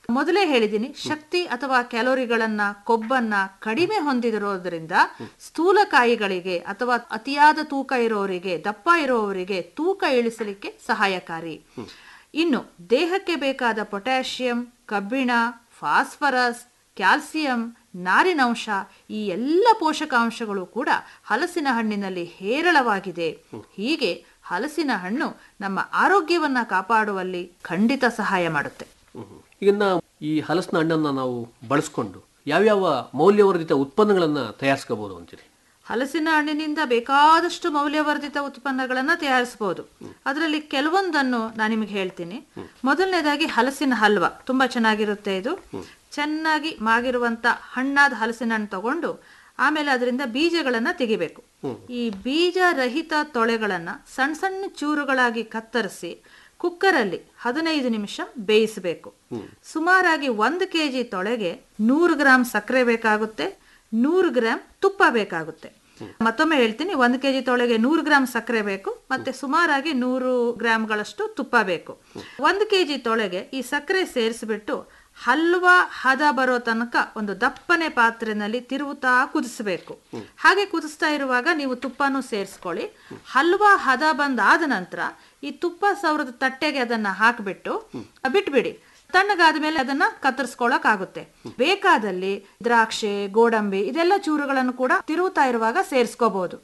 L: ಮೊದಲೇ ಹೇಳಿದ್ದೀನಿ ಶಕ್ತಿ ಅಥವಾ ಕ್ಯಾಲೋರಿಗಳನ್ನ ಕೊಬ್ಬನ್ನ ಕಡಿಮೆ ಹೊಂದಿರೋದ್ರಿಂದ ಸ್ಥೂಲಕಾಯಿಗಳಿಗೆ ಅಥವಾ ಅತಿಯಾದ ತೂಕ ಇರೋವರಿಗೆ ದಪ್ಪ ಇರೋವರಿಗೆ ತೂಕ ಇಳಿಸಲಿಕ್ಕೆ ಸಹಾಯಕಾರಿ ಇನ್ನು ದೇಹಕ್ಕೆ ಬೇಕಾದ ಪೊಟ್ಯಾಷಿಯಂ ಕಬ್ಬಿಣ ಫಾಸ್ಫರಸ್ ಕ್ಯಾಲ್ಸಿಯಂ ನಾರಿನಂಶ ಈ ಎಲ್ಲ ಪೋಷಕಾಂಶಗಳು ಕೂಡ ಹಲಸಿನ ಹಣ್ಣಿನಲ್ಲಿ ಹೇರಳವಾಗಿದೆ ಹೀಗೆ ಹಲಸಿನ ಹಣ್ಣು ನಮ್ಮ ಆರೋಗ್ಯವನ್ನ ಕಾಪಾಡುವಲ್ಲಿ ಖಂಡಿತ ಸಹಾಯ ಮಾಡುತ್ತೆ
K: ಈಗ ಈ ಹಲಸಿನ ಹಣ್ಣನ್ನ ನಾವು ಬಳಸ್ಕೊಂಡು ಯಾವ್ಯಾವ ಮೌಲ್ಯವರ್ಧಿತ ಉತ್ಪನ್ನಗಳನ್ನ ತಯಾರಿಸ್ಕೋಬಹುದು ಅಂತೀರಿ
L: ಹಲಸಿನ ಹಣ್ಣಿನಿಂದ ಬೇಕಾದಷ್ಟು ಮೌಲ್ಯವರ್ಧಿತ ಉತ್ಪನ್ನಗಳನ್ನ ತಯಾರಿಸಬಹುದು ಅದರಲ್ಲಿ ಕೆಲವೊಂದನ್ನು ನಾನು ನಿಮಗೆ ಹೇಳ್ತೀನಿ ಮೊದಲನೇದಾಗಿ ಹಲಸಿನ ಹಲ್ವಾ ತುಂಬಾ ಚೆನ್ನಾಗಿರುತ್ತೆ ಇದು ಚೆನ್ನಾಗಿ ಮಾಗಿರುವಂತ ಹಣ್ಣಾದ ಹಲಸಿನ ಹಣ್ಣು ತಗೊಂಡು ಆಮೇಲೆ ಅದರಿಂದ ಬೀಜಗಳನ್ನ ತೆಗಿಬೇಕು ಈ ಬೀಜ ರಹಿತ ತೊಳೆಗಳನ್ನ ಸಣ್ಣ ಸಣ್ಣ ಚೂರುಗಳಾಗಿ ಕತ್ತರಿಸಿ ಕುಕ್ಕರಲ್ಲಿ ಹದಿನೈದು ನಿಮಿಷ ಬೇಯಿಸಬೇಕು ಸುಮಾರಾಗಿ ಒಂದು ಕೆಜಿ ತೊಳೆಗೆ ನೂರು ಗ್ರಾಂ ಸಕ್ಕರೆ ಬೇಕಾಗುತ್ತೆ ನೂರು ಗ್ರಾಂ ತುಪ್ಪ ಬೇಕಾಗುತ್ತೆ ಮತ್ತೊಮ್ಮೆ ಹೇಳ್ತೀನಿ ಒಂದು ಕೆಜಿ ತೊಳೆಗೆ ನೂರು ಗ್ರಾಂ ಸಕ್ಕರೆ ಬೇಕು ಮತ್ತೆ ಸುಮಾರಾಗಿ ನೂರು ಗ್ರಾಂಗಳಷ್ಟು ತುಪ್ಪ ಬೇಕು ಒಂದು ಕೆಜಿ ತೊಳೆಗೆ ಈ ಸಕ್ಕರೆ ಸೇರಿಸ್ಬಿಟ್ಟು ಹಲ್ವಾ ಹದ ಬರೋ ತನಕ ಒಂದು ದಪ್ಪನೆ ಪಾತ್ರೆನಲ್ಲಿ ತಿರುವುತ್ತಾ ಕುದಿಸಬೇಕು ಹಾಗೆ ಕುದಿಸ್ತಾ ಇರುವಾಗ ನೀವು ತುಪ್ಪನೂ ಸೇರಿಸ್ಕೊಳ್ಳಿ ಹಲ್ವಾ ಹದ ಬಂದಾದ ನಂತರ ಈ ತುಪ್ಪ ಸವರದ ತಟ್ಟೆಗೆ ಅದನ್ನ ಹಾಕ್ಬಿಟ್ಟು ಬಿಟ್ಬಿಡಿ ತಣ್ಣಗಾದ ಮೇಲೆ ಅದನ್ನ ಕತ್ತರಿಸ್ಕೊಳಕ್ ಆಗುತ್ತೆ ಬೇಕಾದಲ್ಲಿ ದ್ರಾಕ್ಷೆ ಗೋಡಂಬಿ ಇದೆಲ್ಲ ಚೂರುಗಳನ್ನು ಕೂಡ ತಿರುವುತ್ತಾ ಇರುವಾಗ ಸೇರಿಸ್ಕೋಬಹುದು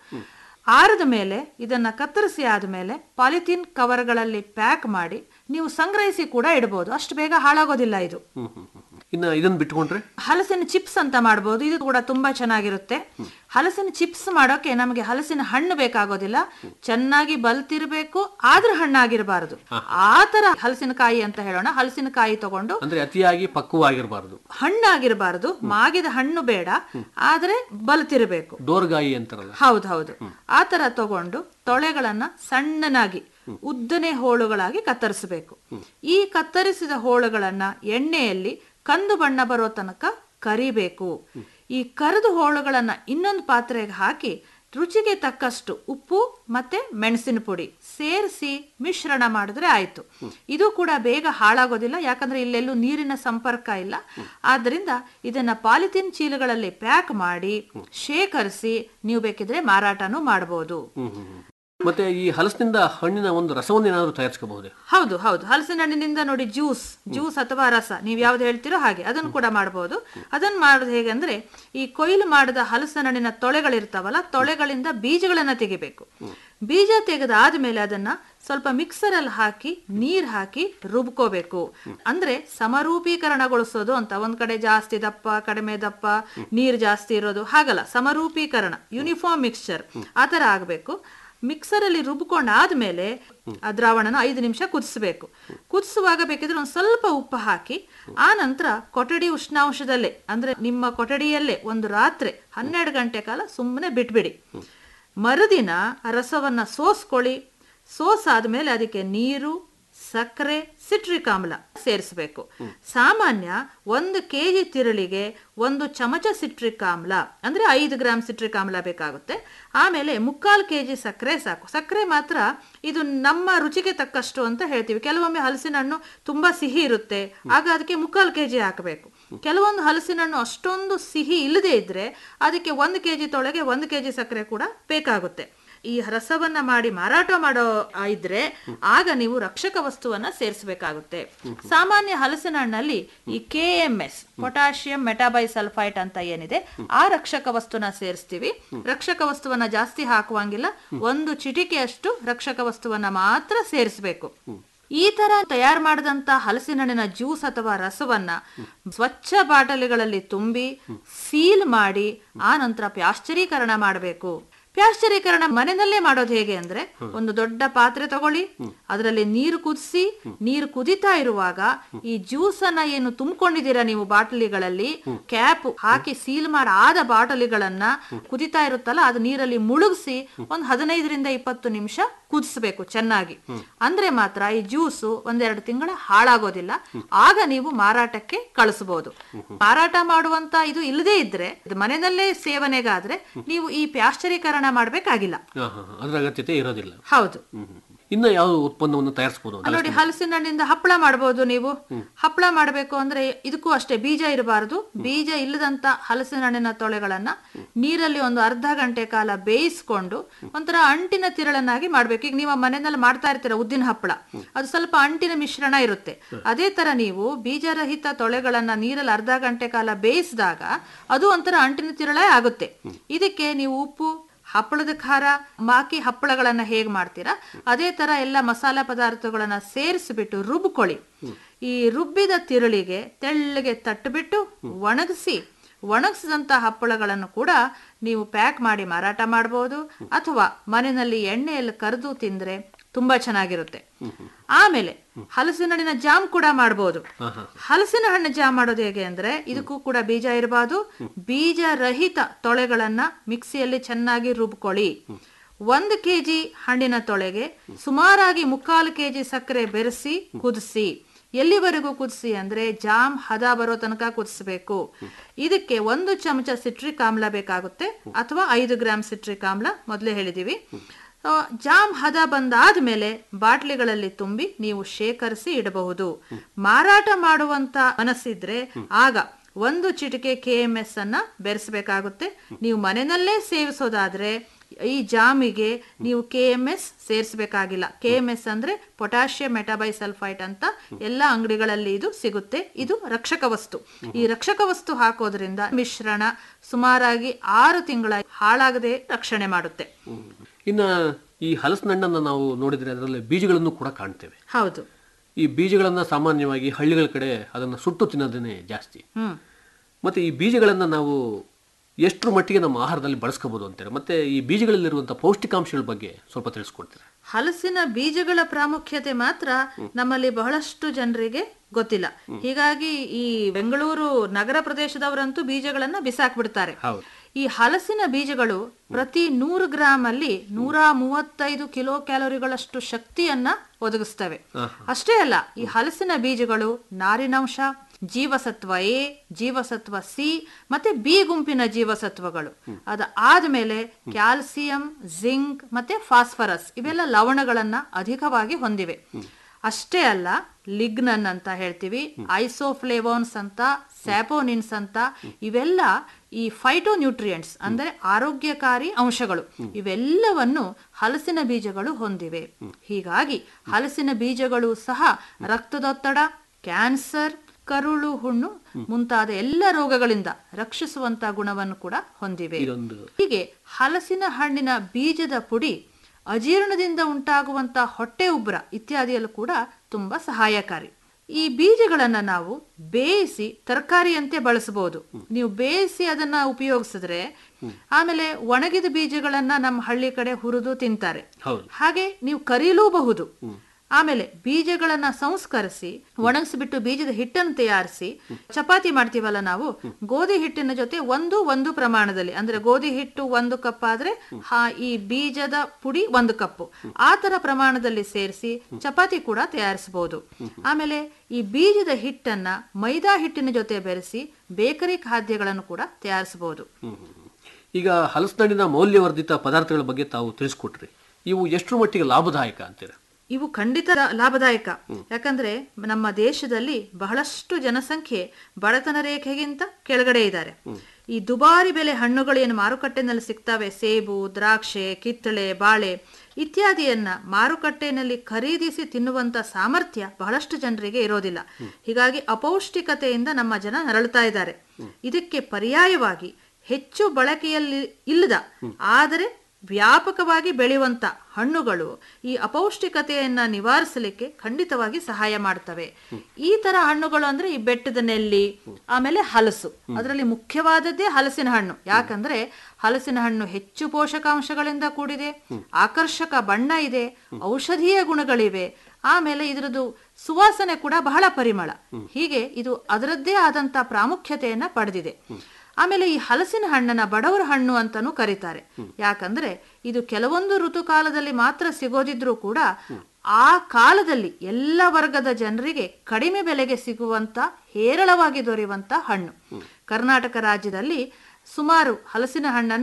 L: ಆರದ ಮೇಲೆ ಇದನ್ನ ಕತ್ತರಿಸಿ ಆದ್ಮೇಲೆ ಪಾಲಿಥೀನ್ ಕವರ್ಗಳಲ್ಲಿ ಪ್ಯಾಕ್ ಮಾಡಿ ನೀವು ಸಂಗ್ರಹಿಸಿ ಕೂಡ ಇಡಬಹುದು ಅಷ್ಟು ಬೇಗ ಹಾಳಾಗೋದಿಲ್ಲ ಇದು
K: ಇನ್ನ ಇದನ್ನ ಬಿಟ್ಕೊಂಡ್ರೆ
L: ಹಲಸಿನ ಚಿಪ್ಸ್ ಅಂತ ಮಾಡಬಹುದು ಇದು ಕೂಡ ತುಂಬಾ ಚೆನ್ನಾಗಿರುತ್ತೆ ಹಲಸಿನ ಚಿಪ್ಸ್ ಮಾಡೋಕೆ ನಮಗೆ ಹಲಸಿನ ಹಣ್ಣು ಬೇಕಾಗೋದಿಲ್ಲ ಚೆನ್ನಾಗಿ ಬಲ್ತಿರ್ಬೇಕು ಆದ್ರೆ ಹಣ್ಣಾಗಿರಬಾರದು ಆ ತರ ಹಲಸಿನಕಾಯಿ ಅಂತ ಹೇಳೋಣ ಹಲಸಿನಕಾಯಿ ತಗೊಂಡು
K: ಅಂದ್ರೆ ಅತಿಯಾಗಿ ಪಕ್ವವಾಗಿರಬಾರದು
L: ಹಣ್ಣಾಗಿರಬಾರದು ಮಾಗಿದ ಹಣ್ಣು ಬೇಡ ಆದ್ರೆ ಬಲ್ತಿರ್ಬೇಕು
K: ಡೋರ್ಗಾಯಿ ಅಂತಾರಲ್ಲ
L: ಹೌದು ಹೌದು ಆ ತರ ತಗೊಂಡು ತೊಳೆಗಳನ್ನ ಸಣ್ಣನಾಗಿ ಉದ್ದನೆ ಹೋಳುಗಳಾಗಿ ಕತ್ತರಿಸಬೇಕು ಈ ಕತ್ತರಿಸಿದ ಹೋಳುಗಳನ್ನ ಎಣ್ಣೆಯಲ್ಲಿ ಕಂದು ಬಣ್ಣ ಬರೋ ತನಕ ಕರಿಬೇಕು ಈ ಕರಿದ ಹೋಳುಗಳನ್ನ ಇನ್ನೊಂದು ಪಾತ್ರೆಗೆ ಹಾಕಿ ರುಚಿಗೆ ತಕ್ಕಷ್ಟು ಉಪ್ಪು ಮತ್ತೆ ಮೆಣಸಿನ ಪುಡಿ ಸೇರಿಸಿ ಮಿಶ್ರಣ ಮಾಡಿದ್ರೆ ಆಯ್ತು ಇದು ಕೂಡ ಬೇಗ ಹಾಳಾಗೋದಿಲ್ಲ ಯಾಕಂದ್ರೆ ಇಲ್ಲೆಲ್ಲೂ ನೀರಿನ ಸಂಪರ್ಕ ಇಲ್ಲ ಆದ್ರಿಂದ ಇದನ್ನ ಪಾಲಿಥಿನ್ ಚೀಲಗಳಲ್ಲಿ ಪ್ಯಾಕ್ ಮಾಡಿ ಶೇಖರಿಸಿ ನೀವು ಬೇಕಿದ್ರೆ ಮಾರಾಟನೂ ಮಾಡಬಹುದು
K: ಮತ್ತೆ ಈ ಹಲಸಿನಿಂದ ಹಣ್ಣಿನ ಒಂದು ರಸವನ್ನು ಏನಾದರೂ ತಯಾರಿಸ್ಕೋಬಹುದೇ
L: ಹೌದು ಹೌದು ಹಲಸಿನ ಹಣ್ಣಿನಿಂದ ನೋಡಿ ಜ್ಯೂಸ್ ಜ್ಯೂಸ್ ಅಥವಾ ರಸ ನೀವು ಯಾವ್ದು ಹೇಳ್ತೀರೋ ಹಾಗೆ ಅದನ್ನು ಕೂಡ ಮಾಡಬಹುದು ಅದನ್ನ ಮಾಡೋದು ಹೇಗೆ ಅಂದ್ರೆ ಈ ಕೊಯ್ಲು ಮಾಡಿದ ಹಲಸಿನ ಹಣ್ಣಿನ ತೊಳೆಗಳಿರ್ತಾವಲ್ಲ ತೊಳೆಗಳಿಂದ ಬೀಜಗಳನ್ನ ತೆಗಿಬೇಕು ಬೀಜ ತೆಗೆದಾದ್ಮೇಲೆ ಅದನ್ನ ಸ್ವಲ್ಪ ಮಿಕ್ಸರ್ ಅಲ್ಲಿ ಹಾಕಿ ನೀರ್ ಹಾಕಿ ರುಬ್ಕೋಬೇಕು ಅಂದ್ರೆ ಸಮರೂಪೀಕರಣಗೊಳಿಸೋದು ಅಂತ ಒಂದ್ ಕಡೆ ಜಾಸ್ತಿ ದಪ್ಪ ಕಡಿಮೆ ದಪ್ಪ ನೀರ್ ಜಾಸ್ತಿ ಇರೋದು ಹಾಗಲ್ಲ ಸಮರೂಪೀಕರಣ ಯೂನಿಫಾರ್ಮ್ ಮಿಕ್ಸ್ಚರ್ ಆತರ ಆಗ್ಬೇಕು ಮಿಕ್ಸರ್ ಅಲ್ಲಿ ರುಬ್ಕೊಂಡಾದ್ಮೇಲೆ ಆ ದ್ರಾವಣನ ಐದು ನಿಮಿಷ ಕುದಿಸ್ಬೇಕು ಕುದಿಸುವಾಗ ಬೇಕಿದ್ರೆ ಒಂದು ಸ್ವಲ್ಪ ಉಪ್ಪು ಹಾಕಿ ಆ ನಂತರ ಕೊಠಡಿ ಉಷ್ಣಾಂಶದಲ್ಲೇ ಅಂದ್ರೆ ನಿಮ್ಮ ಕೊಠಡಿಯಲ್ಲೇ ಒಂದು ರಾತ್ರಿ ಹನ್ನೆರಡು ಗಂಟೆ ಕಾಲ ಸುಮ್ಮನೆ ಬಿಟ್ಬಿಡಿ ಮರುದಿನ ಆ ರಸವನ್ನ ಸೋಸ್ಕೊಳ್ಳಿ ಸೋಸಾದ್ಮೇಲೆ ಅದಕ್ಕೆ ನೀರು ಸಕ್ಕರೆ ಸಿಟ್ರಿಕ್ ಆಮ್ಲ ಸೇರಿಸಬೇಕು ಸಾಮಾನ್ಯ ಒಂದು ಕೆಜಿ ತಿರುಳಿಗೆ ಒಂದು ಚಮಚ ಸಿಟ್ರಿಕ್ ಆಮ್ಲ ಅಂದ್ರೆ ಐದು ಗ್ರಾಮ್ ಸಿಟ್ರಿಕ್ ಆಮ್ಲ ಬೇಕಾಗುತ್ತೆ ಆಮೇಲೆ ಮುಕ್ಕಾಲು ಕೆಜಿ ಸಕ್ಕರೆ ಸಾಕು ಸಕ್ಕರೆ ಮಾತ್ರ ಇದು ನಮ್ಮ ರುಚಿಗೆ ತಕ್ಕಷ್ಟು ಅಂತ ಹೇಳ್ತೀವಿ ಕೆಲವೊಮ್ಮೆ ಹಲಸಿನ ಹಣ್ಣು ತುಂಬಾ ಸಿಹಿ ಇರುತ್ತೆ ಆಗ ಅದಕ್ಕೆ ಮುಕ್ಕಾಲು ಕೆಜಿ ಹಾಕಬೇಕು ಕೆಲವೊಂದು ಹಲಸಿನ ಹಣ್ಣು ಅಷ್ಟೊಂದು ಸಿಹಿ ಇಲ್ಲದೆ ಇದ್ರೆ ಅದಕ್ಕೆ ಒಂದು ಕೆಜಿ ತೊಳೆಗೆ ಒಂದು ಕೆಜಿ ಸಕ್ಕರೆ ಕೂಡ ಬೇಕಾಗುತ್ತೆ ಈ ರಸವನ್ನ ಮಾಡಿ ಮಾರಾಟ ಮಾಡೋ ಆ ಇದ್ರೆ ಆಗ ನೀವು ರಕ್ಷಕ ವಸ್ತುವನ್ನ ಸೇರಿಸಬೇಕಾಗುತ್ತೆ ಸಾಮಾನ್ಯ ಹಲಸಿನ ಹಣ್ಣಲ್ಲಿ ಈ K M S potassium metabisulphite ಅಂತ ಏನಿದೆ ಆ ರಕ್ಷಕ ವಸ್ತುನ ಸೇರಿಸ್ತೀವಿ ರಕ್ಷಕ ವಸ್ತುವನ್ನ ಜಾಸ್ತಿ ಹಾಕುವಂಗಿಲ್ಲ ಒಂದು ಚಿಟಿಕೆಯಷ್ಟು ರಕ್ಷಕ ವಸ್ತುವನ್ನ ಮಾತ್ರ ಸೇರಿಸಬೇಕು ಈ ತರ ತಯಾರು ಮಾಡಿದಂತ ಹಲಸಿನ ಹಣ್ಣಿನ ಜ್ಯೂಸ್ ಅಥವಾ ರಸವನ್ನ ಸ್ವಚ್ಛ ಬಾಟಲಿಗಳಲ್ಲಿ ತುಂಬಿ ಸೀಲ್ ಮಾಡಿ ಆ ನಂತರ ಪ್ಯಾಶ್ಚರೀಕರಣ ಮಾಡಬೇಕು ಪ್ಯಾಶ್ಚರೀಕರಣ ಮನೆಯಲ್ಲೇ ಮಾಡೋದು ಹೇಗೆ ಅಂದ್ರೆ ಒಂದು ದೊಡ್ಡ ಪಾತ್ರೆ ತಗೊಳ್ಳಿ ಅದರಲ್ಲಿ ನೀರು ಕುದಿಸಿ ನೀರು ಕುದಿತಾ ಇರುವಾಗ ಈ ಜ್ಯೂಸ್ ಅನ್ನ ಏನು ತುಂಬಿಕೊಂಡಿದ್ದೀರಾ ನೀವು ಬಾಟಲಿಗಳಲ್ಲಿ ಕ್ಯಾಪ್ ಹಾಕಿ ಸೀಲ್ ಮಾಡಿ ಆದ ಬಾಟಲಿಗಳನ್ನ ಕುದಿತಾ ಇರುತ್ತಲ್ಲ ಅದು ನೀರಲ್ಲಿ ಮುಳುಗಿಸಿ ಒಂದು ಹದಿನೈದರಿಂದ ಇಪ್ಪತ್ತು ನಿಮಿಷ ಕುದಿಸ್ಬೇಕು ಚೆನ್ನಾಗಿ ಅಂದ್ರೆ ಮಾತ್ರ ಈ ಜ್ಯೂಸು ಒಂದೆರಡು ತಿಂಗಳ ಹಾಳಾಗೋದಿಲ್ಲ ಆಗ ನೀವು ಮಾರಾಟಕ್ಕೆ ಕಳಿಸಬಹುದು ಮಾರಾಟ ಮಾಡುವಂತ ಇದು ಇಲ್ಲದೇ ಇದ್ರೆ ಇದು ಮನೆಯಲ್ಲೇ ಸೇವನೆಗಾದ್ರೆ ನೀವು ಈ ಪ್ಯಾಶ್ಚರೀಕರಣ ಮಾಡ್ಬೇಕಾಗಿಲ್ಲ
K: ಹಾ, ಹಾ, ಹಾ. ಅದ್ರ ಅಗತ್ಯತೆ ಇರೋದಿಲ್ಲ
L: ಹೌದು
K: ಹ್ಮ್, ಹ್ಮ್. ಇನ್ನ ಯಾವ ಉತ್ಪನ್ನವನ್ನು ತಯಾರಿಸಬಹುದು
L: ಅಲ್ಲಿ ನೋಡಿ ಹಲಸಿನ ಹಣ್ಣಿಂದ ಹಪ್ಪಳ ಮಾಡಬಹುದು ನೀವು ಹಪ್ಪಳ ಮಾಡಬೇಕು ಅಂದ್ರೆ ಇದಕ್ಕೂ ಅಷ್ಟೇ ಬೀಜ ಇರಬಾರದು ಬೀಜ ಇಲ್ಲದಂತ ಹಲಸಿನ ಹಣ್ಣಿನ ತೊಳೆಗಳನ್ನ ನೀರಲ್ಲಿ ಒಂದು ಅರ್ಧ ಗಂಟೆ ಕಾಲ ಬೇಯಿಸ್ಕೊಂಡು ಒಂಥರ ಅಂಟಿನ ತಿರಳನ್ನಾಗಿ ಮಾಡ್ಬೇಕು ಈಗ ನೀವು ಮನೆಯಲ್ಲಿ ಮಾಡ್ತಾ ಇರ್ತೀರ ಉದ್ದಿನ ಹಪ್ಪಳ ಅದು ಸ್ವಲ್ಪ ಅಂಟಿನ ಮಿಶ್ರಣ ಇರುತ್ತೆ ಅದೇ ತರ ನೀವು ಬೀಜರಹಿತ ತೊಳೆಗಳನ್ನ ನೀರಲ್ಲಿ ಅರ್ಧ ಗಂಟೆ ಕಾಲ ಬೇಯಿಸಿದಾಗ ಅದು ಒಂಥರ ಅಂಟಿನ ತಿರಳೇ ಆಗುತ್ತೆ ಇದಕ್ಕೆ ನೀವು ಉಪ್ಪು ಹಪ್ಪಳದ ಖಾರ ಮಾಕಿ ಹಪ್ಪಳಗಳನ್ನ ಹೇಗ್ ಮಾಡ್ತೀರಾ ಅದೇ ತರ ಎಲ್ಲ ಮಸಾಲ ಪದಾರ್ಥಗಳನ್ನ ಸೇರಿಸಿಬಿಟ್ಟು ರುಬ್ಕೊಳ್ಳಿ ಈ ರುಬ್ಬಿದ ತಿರುಳಿಗೆ ತೆಳ್ಳಗೆ ತಟ್ಟುಬಿಟ್ಟು ಒಣಗಿಸಿ ಒಣಗಿಸಿದಂತ ಹಪ್ಪಳಗಳನ್ನು ಕೂಡ ನೀವು ಪ್ಯಾಕ್ ಮಾಡಿ ಮಾರಾಟ ಮಾಡಬಹುದು ಅಥವಾ ಮನೆಯಲ್ಲಿ ಎಣ್ಣೆಯಲ್ಲಿ ಕರೆದು ತಿಂದ್ರೆ ತುಂಬಾ ಚೆನ್ನಾಗಿರುತ್ತೆ ಆಮೇಲೆ ಹಲಸಿನ ಹಣ್ಣಿನ ಜಾಮ್ ಕೂಡ ಮಾಡಬಹುದು ಹಲಸಿನ ಹಣ್ಣು ಜಾಮ್ ಮಾಡೋದು ಹೇಗೆ ಅಂದ್ರೆ ಇದಕ್ಕೂ ಕೂಡ ಬೀಜ ಇರಬಾರ್ದು ಬೀಜ ರಹಿತ ತೊಳೆಗಳನ್ನ ಮಿಕ್ಸಿಯಲ್ಲಿ ಚೆನ್ನಾಗಿ ರುಬ್ಕೊಳ್ಳಿ ಒಂದು ಕೆಜಿ ಹಣ್ಣಿನ ತೊಳೆಗೆ ಸುಮಾರಾಗಿ ಮುಕ್ಕಾಲು ಕೆಜಿ ಸಕ್ಕರೆ ಬೆರೆಸಿ ಕುದಿಸಿ ಎಲ್ಲಿವರೆಗೂ ಕುದಿಸಿ ಅಂದ್ರೆ ಜಾಮ್ ಹದ ಬರೋ ತನಕ ಕುದಿಸ್ಬೇಕು ಇದಕ್ಕೆ ಒಂದು ಚಮಚ ಸಿಟ್ರಿಕ್ ಆಮ್ಲ ಬೇಕಾಗುತ್ತೆ ಅಥವಾ ಐದು ಗ್ರಾಮ್ ಸಿಟ್ರಿಕ್ ಆಮ್ಲ ಮೊದಲೇ ಹೇಳಿದೀವಿ ಆ, ಜಾಮ್ ಹದ ಬಂದಾದ್ಮೇಲೆ ಬಾಟ್ಲಿಗಳಲ್ಲಿ ತುಂಬಿ ನೀವು ಶೇಖರಿಸಿ ಇಡಬಹುದು ಮಾರಾಟ ಮಾಡುವಂತ ಮನಸ್ಸಿದ್ರೆ ಆಗ ಒಂದು ಚಿಟಿಕೆ ಕೆ ಎಂ ಎಸ್ ಅನ್ನ ಬೆರೆಸಬೇಕಾಗುತ್ತೆ ನೀವು ಮನೆಯಲ್ಲೇ ಸೇವಿಸೋದಾದ್ರೆ ಈ ಜಾಮಿಗೆ ನೀವು ಕೆ ಎಂ ಎಸ್ ಸೇರಿಸಬೇಕಾಗಿಲ್ಲ ಕೆ ಎಂ ಎಸ್ ಅಂದ್ರೆ ಪೊಟ್ಯಾಷಿಯಂ ಮೆಟಾಬೈಸಲ್ಫೈಟ್ ಅಂತ ಎಲ್ಲ ಅಂಗಡಿಗಳಲ್ಲಿ ಇದು ಸಿಗುತ್ತೆ ಇದು ರಕ್ಷಕ ವಸ್ತು ಈ ರಕ್ಷಕ ವಸ್ತು ಹಾಕೋದ್ರಿಂದ ಮಿಶ್ರಣ ಸುಮಾರಾಗಿ ಆರು ತಿಂಗಳ ಹಾಳಾಗದೆ ರಕ್ಷಣೆ ಮಾಡುತ್ತೆ
K: ಇನ್ನ ಈ ಹಲಸಿನ ಹಣ್ಣನ್ನ ನಾವು ನೋಡಿದ್ರೆ ಅದರಲ್ಲಿ ಬೀಜಗಳನ್ನು ಕೂಡ ಕಾಣ್ತೇವೆ
L: ಹೌದು
K: ಈ ಬೀಜಗಳನ್ನ ಸಾಮಾನ್ಯವಾಗಿ ಹಳ್ಳಿಗಳ ಕಡೆ ಅದನ್ನ ಸುಟ್ಟು ತಿನ್ನೋದೇನೆ ಜಾಸ್ತಿ
L: ಹ್ಮ್
K: ಮತ್ತೆ ಈ ಬೀಜಗಳನ್ನ ನಾವು ಎಷ್ಟರ ಮಟ್ಟಿಗೆ ನಮ್ಮ ಆಹಾರದಲ್ಲಿ ಬಳಸ್ಕೋಬಹುದು ಅಂತಾರೆ ಮತ್ತೆ ಈ ಬೀಜಗಳಲ್ಲಿರುವಂತಹ ಪೌಷ್ಟಿಕಾಂಶಗಳ ಬಗ್ಗೆ ಸ್ವಲ್ಪ ತಿಳಿಸ್ಕೊಡ್ತೀರಾ
L: ಹಲಸಿನ ಬೀಜಗಳ ಪ್ರಾಮುಖ್ಯತೆ ಮಾತ್ರ ನಮ್ಮಲ್ಲಿ ಬಹಳಷ್ಟು ಜನರಿಗೆ ಗೊತ್ತಿಲ್ಲ ಹೀಗಾಗಿ ಈ ಬೆಂಗಳೂರು ನಗರ ಪ್ರದೇಶದವರಂತೂ ಬೀಜಗಳನ್ನ ಬಿಸಾಕ್ಬಿಡ್ತಾರೆ
K: ಹೌದು
L: ಈ ಹಲಸಿನ ಬೀಜಗಳು ಪ್ರತಿ ನೂರು ಗ್ರಾಮ್ ಅಲ್ಲಿ ನೂರ ಮೂವತ್ತೈದು ಕಿಲೋ ಕ್ಯಾಲೋರಿಗಳಷ್ಟು ಶಕ್ತಿಯನ್ನ ಒದಗಿಸ್ತವೆ ಅಷ್ಟೇ ಅಲ್ಲ ಈ ಹಲಸಿನ ಬೀಜಗಳು ನಾರಿನಾಂಶ ಜೀವಸತ್ವ ಎ ಜೀವಸತ್ವ ಸಿ ಮತ್ತೆ ಬಿ ಗುಂಪಿನ ಜೀವಸತ್ವಗಳು ಅದ ಆದ್ಮೇಲೆ ಕ್ಯಾಲ್ಸಿಯಂ ಜಿಂಕ್ ಮತ್ತೆ ಫಾಸ್ಫರಸ್ ಇವೆಲ್ಲ ಲವಣಗಳನ್ನ ಅಧಿಕವಾಗಿ ಹೊಂದಿವೆ ಅಷ್ಟೇ ಅಲ್ಲ ಲಿಗ್ನನ್ ಅಂತ ಹೇಳ್ತೀವಿ ಐಸೋಫ್ಲೇವೋನ್ಸ್ ಅಂತ ಸ್ಯಾಪೋನಿನ್ಸ್ ಅಂತ ಇವೆಲ್ಲ ಈ ಫೈಟೋನ್ಯೂಟ್ರಿಯೆಂಟ್ಸ್ ಅಂದ್ರೆ ಆರೋಗ್ಯಕಾರಿ ಅಂಶಗಳು ಇವೆಲ್ಲವನ್ನು ಹಲಸಿನ ಬೀಜಗಳು ಹೊಂದಿವೆ ಹೀಗಾಗಿ ಹಲಸಿನ ಬೀಜಗಳು ಸಹ ರಕ್ತದೊತ್ತಡ ಕ್ಯಾನ್ಸರ್ ಕರುಳು ಹುಣ್ಣು ಮುಂತಾದ ಎಲ್ಲ ರೋಗಗಳಿಂದ ರಕ್ಷಿಸುವಂತ ಗುಣವನ್ನು ಕೂಡ ಹೊಂದಿವೆ
K: ಇದೊಂದು
L: ಹೀಗೆ ಹಲಸಿನ ಹಣ್ಣಿನ ಬೀಜದ ಪುಡಿ ಅಜೀರ್ಣದಿಂದ ಉಂಟಾಗುವಂತ ಹೊಟ್ಟೆ ಉಬ್ಬರ ಇತ್ಯಾದಿಯಲ್ಲೂ ಕೂಡ ತುಂಬಾ ಸಹಾಯಕಾರಿ ಈ ಬೀಜಗಳನ್ನ ನಾವು ಬೇಯಿಸಿ ತರಕಾರಿಯಂತೆ ಬಳಸಬಹುದು ನೀವು ಬೇಯಿಸಿ ಅದನ್ನ ಉಪಯೋಗಿಸಿದ್ರೆ ಆಮೇಲೆ ಒಣಗಿದ ಬೀಜಗಳನ್ನ ನಮ್ಮ ಹಳ್ಳಿ ಕಡೆ ಹುರಿದು ತಿಂತಾರೆ
K: ಹೌದು
L: ಹಾಗೆ ನೀವು ಕರೀಲೂಬಹುದು ಆಮೇಲೆ ಬೀಜಗಳನ್ನ ಸಂಸ್ಕರಿಸಿ ಒಣಗಿಸ್ಬಿಟ್ಟು ಬೀಜದ ಹಿಟ್ಟನ್ನು ತಯಾರಿಸಿ ಚಪಾತಿ ಮಾಡ್ತೀವಲ್ಲ ನಾವು ಗೋಧಿ ಹಿಟ್ಟಿನ ಜೊತೆ ಒಂದು ಒಂದು ಪ್ರಮಾಣದಲ್ಲಿ ಅಂದ್ರೆ ಗೋಧಿ ಹಿಟ್ಟು ಒಂದು ಕಪ್ ಆದ್ರೆ ಹಾ- ಈ ಬೀಜದ ಪುಡಿ ಒಂದು ಕಪ್ಪು ಆ ತರ ಪ್ರಮಾಣದಲ್ಲಿ ಸೇರಿಸಿ ಚಪಾತಿ ಕೂಡ ತಯಾರಿಸಬಹುದು ಆಮೇಲೆ ಈ ಬೀಜದ ಹಿಟ್ಟನ್ನ ಮೈದಾ ಹಿಟ್ಟಿನ ಜೊತೆ ಬೆರೆಸಿ ಬೇಕರಿ ಖಾದ್ಯಗಳನ್ನು ಕೂಡ ತಯಾರಿಸಬಹುದು
K: ಈಗ ಹಲಸಿನಹಣ್ಣಿನ ಮೌಲ್ಯವರ್ಧಿತ ಪದಾರ್ಥಗಳ ಬಗ್ಗೆ ತಾವು ತಿಳಿಸ್ಕೊಟ್ರಿ ಇವು ಎಷ್ಟರ ಮಟ್ಟಿಗೆ ಲಾಭದಾಯಕ ಅಂತೀರ
L: ಇವು ಖಂಡಿತ ಲಾ- ಲಾಭದಾಯಕ ಯಾಕಂದ್ರೆ ನಮ್ಮ ದೇಶದಲ್ಲಿ ಬಹಳಷ್ಟು ಜನಸಂಖ್ಯೆ ಬಡತನ ರೇಖೆಗಿಂತ ಕೆಳಗಡೆ ಇದ್ದಾರೆ ಈ ದುಬಾರಿ ಬೆಲೆ ಹಣ್ಣುಗಳು ಏನು ಮಾರುಕಟ್ಟೆನಲ್ಲಿ ಸಿಗ್ತವೆ ಸೇಬು ದ್ರಾಕ್ಷೆ ಕಿತ್ತಳೆ ಬಾಳೆ ಇತ್ಯಾದಿಯನ್ನ ಮಾರುಕಟ್ಟೆನಲ್ಲಿ ಖರೀದಿಸಿ ತಿನ್ನುವಂತ ಸಾಮರ್ಥ್ಯ ಬಹಳಷ್ಟು ಜನರಿಗೆ ಇರೋದಿಲ್ಲ ಹೀಗಾಗಿ ಅಪೌಷ್ಟಿಕತೆಯಿಂದ ನಮ್ಮ ಜನ ನರಳುತ್ತಾ ಇದ್ದಾರೆ ಇದಕ್ಕೆ ಪರ್ಯಾಯವಾಗಿ ಹೆಚ್ಚು ಬಳಕೆಯಲ್ಲಿ ಇಲ್ಲದ ಆದರೆ ವ್ಯಾಪಕವಾಗಿ ಬೆಳೆಯುವಂತ ಹಣ್ಣುಗಳು ಈ ಅಪೌಷ್ಟಿಕತೆಯನ್ನ ನಿವಾರಿಸಲಿಕ್ಕೆ ಖಂಡಿತವಾಗಿ ಸಹಾಯ ಮಾಡ್ತವೆ ಈ ತರ ಹಣ್ಣುಗಳು ಅಂದ್ರೆ ಈ ಬೆಟ್ಟದ ನೆಲ್ಲಿ ಆಮೇಲೆ ಹಲಸು ಅದರಲ್ಲಿ ಮುಖ್ಯವಾದದ್ದೇ ಹಲಸಿನ ಹಣ್ಣು ಯಾಕಂದ್ರೆ ಹಲಸಿನ ಹಣ್ಣು ಹೆಚ್ಚು ಪೋಷಕಾಂಶಗಳಿಂದ ಕೂಡಿದೆ ಆಕರ್ಷಕ ಬಣ್ಣ ಇದೆ ಔಷಧೀಯ ಗುಣಗಳಿವೆ ಆಮೇಲೆ ಇದರದ್ದು ಸುವಾಸನೆ ಕೂಡ ಬಹಳ ಪರಿಮಳ ಹೀಗೆ ಇದು ಅದರದ್ದೇ ಆದಂತ ಪ್ರಾಮುಖ್ಯತೆಯನ್ನ ಪಡೆದಿದೆ ಆಮೇಲೆ ಈ ಹಲಸಿನ ಹಣ್ಣನ್ನ ಬಡವರ ಹಣ್ಣು ಅಂತಾನೂ ಕರೀತಾರೆ ಯಾಕಂದ್ರೆ ಇದು ಕೆಲವೊಂದು ಋತುಕಾಲದಲ್ಲಿ ಮಾತ್ರ ಸಿಗೋದಿದ್ರೂ ಕೂಡ ಆ ಕಾಲದಲ್ಲಿ ಎಲ್ಲ ವರ್ಗದ ಜನರಿಗೆ ಕಡಿಮೆ ಬೆಲೆಗೆ ಸಿಗುವಂತ ಹೇರಳವಾಗಿ ದೊರೆಯುವಂತ ಹಣ್ಣು ಕರ್ನಾಟಕ ರಾಜ್ಯದಲ್ಲಿ ಸುಮಾರು ಹಲಸಿನ ಹಣ್ಣನ್ನ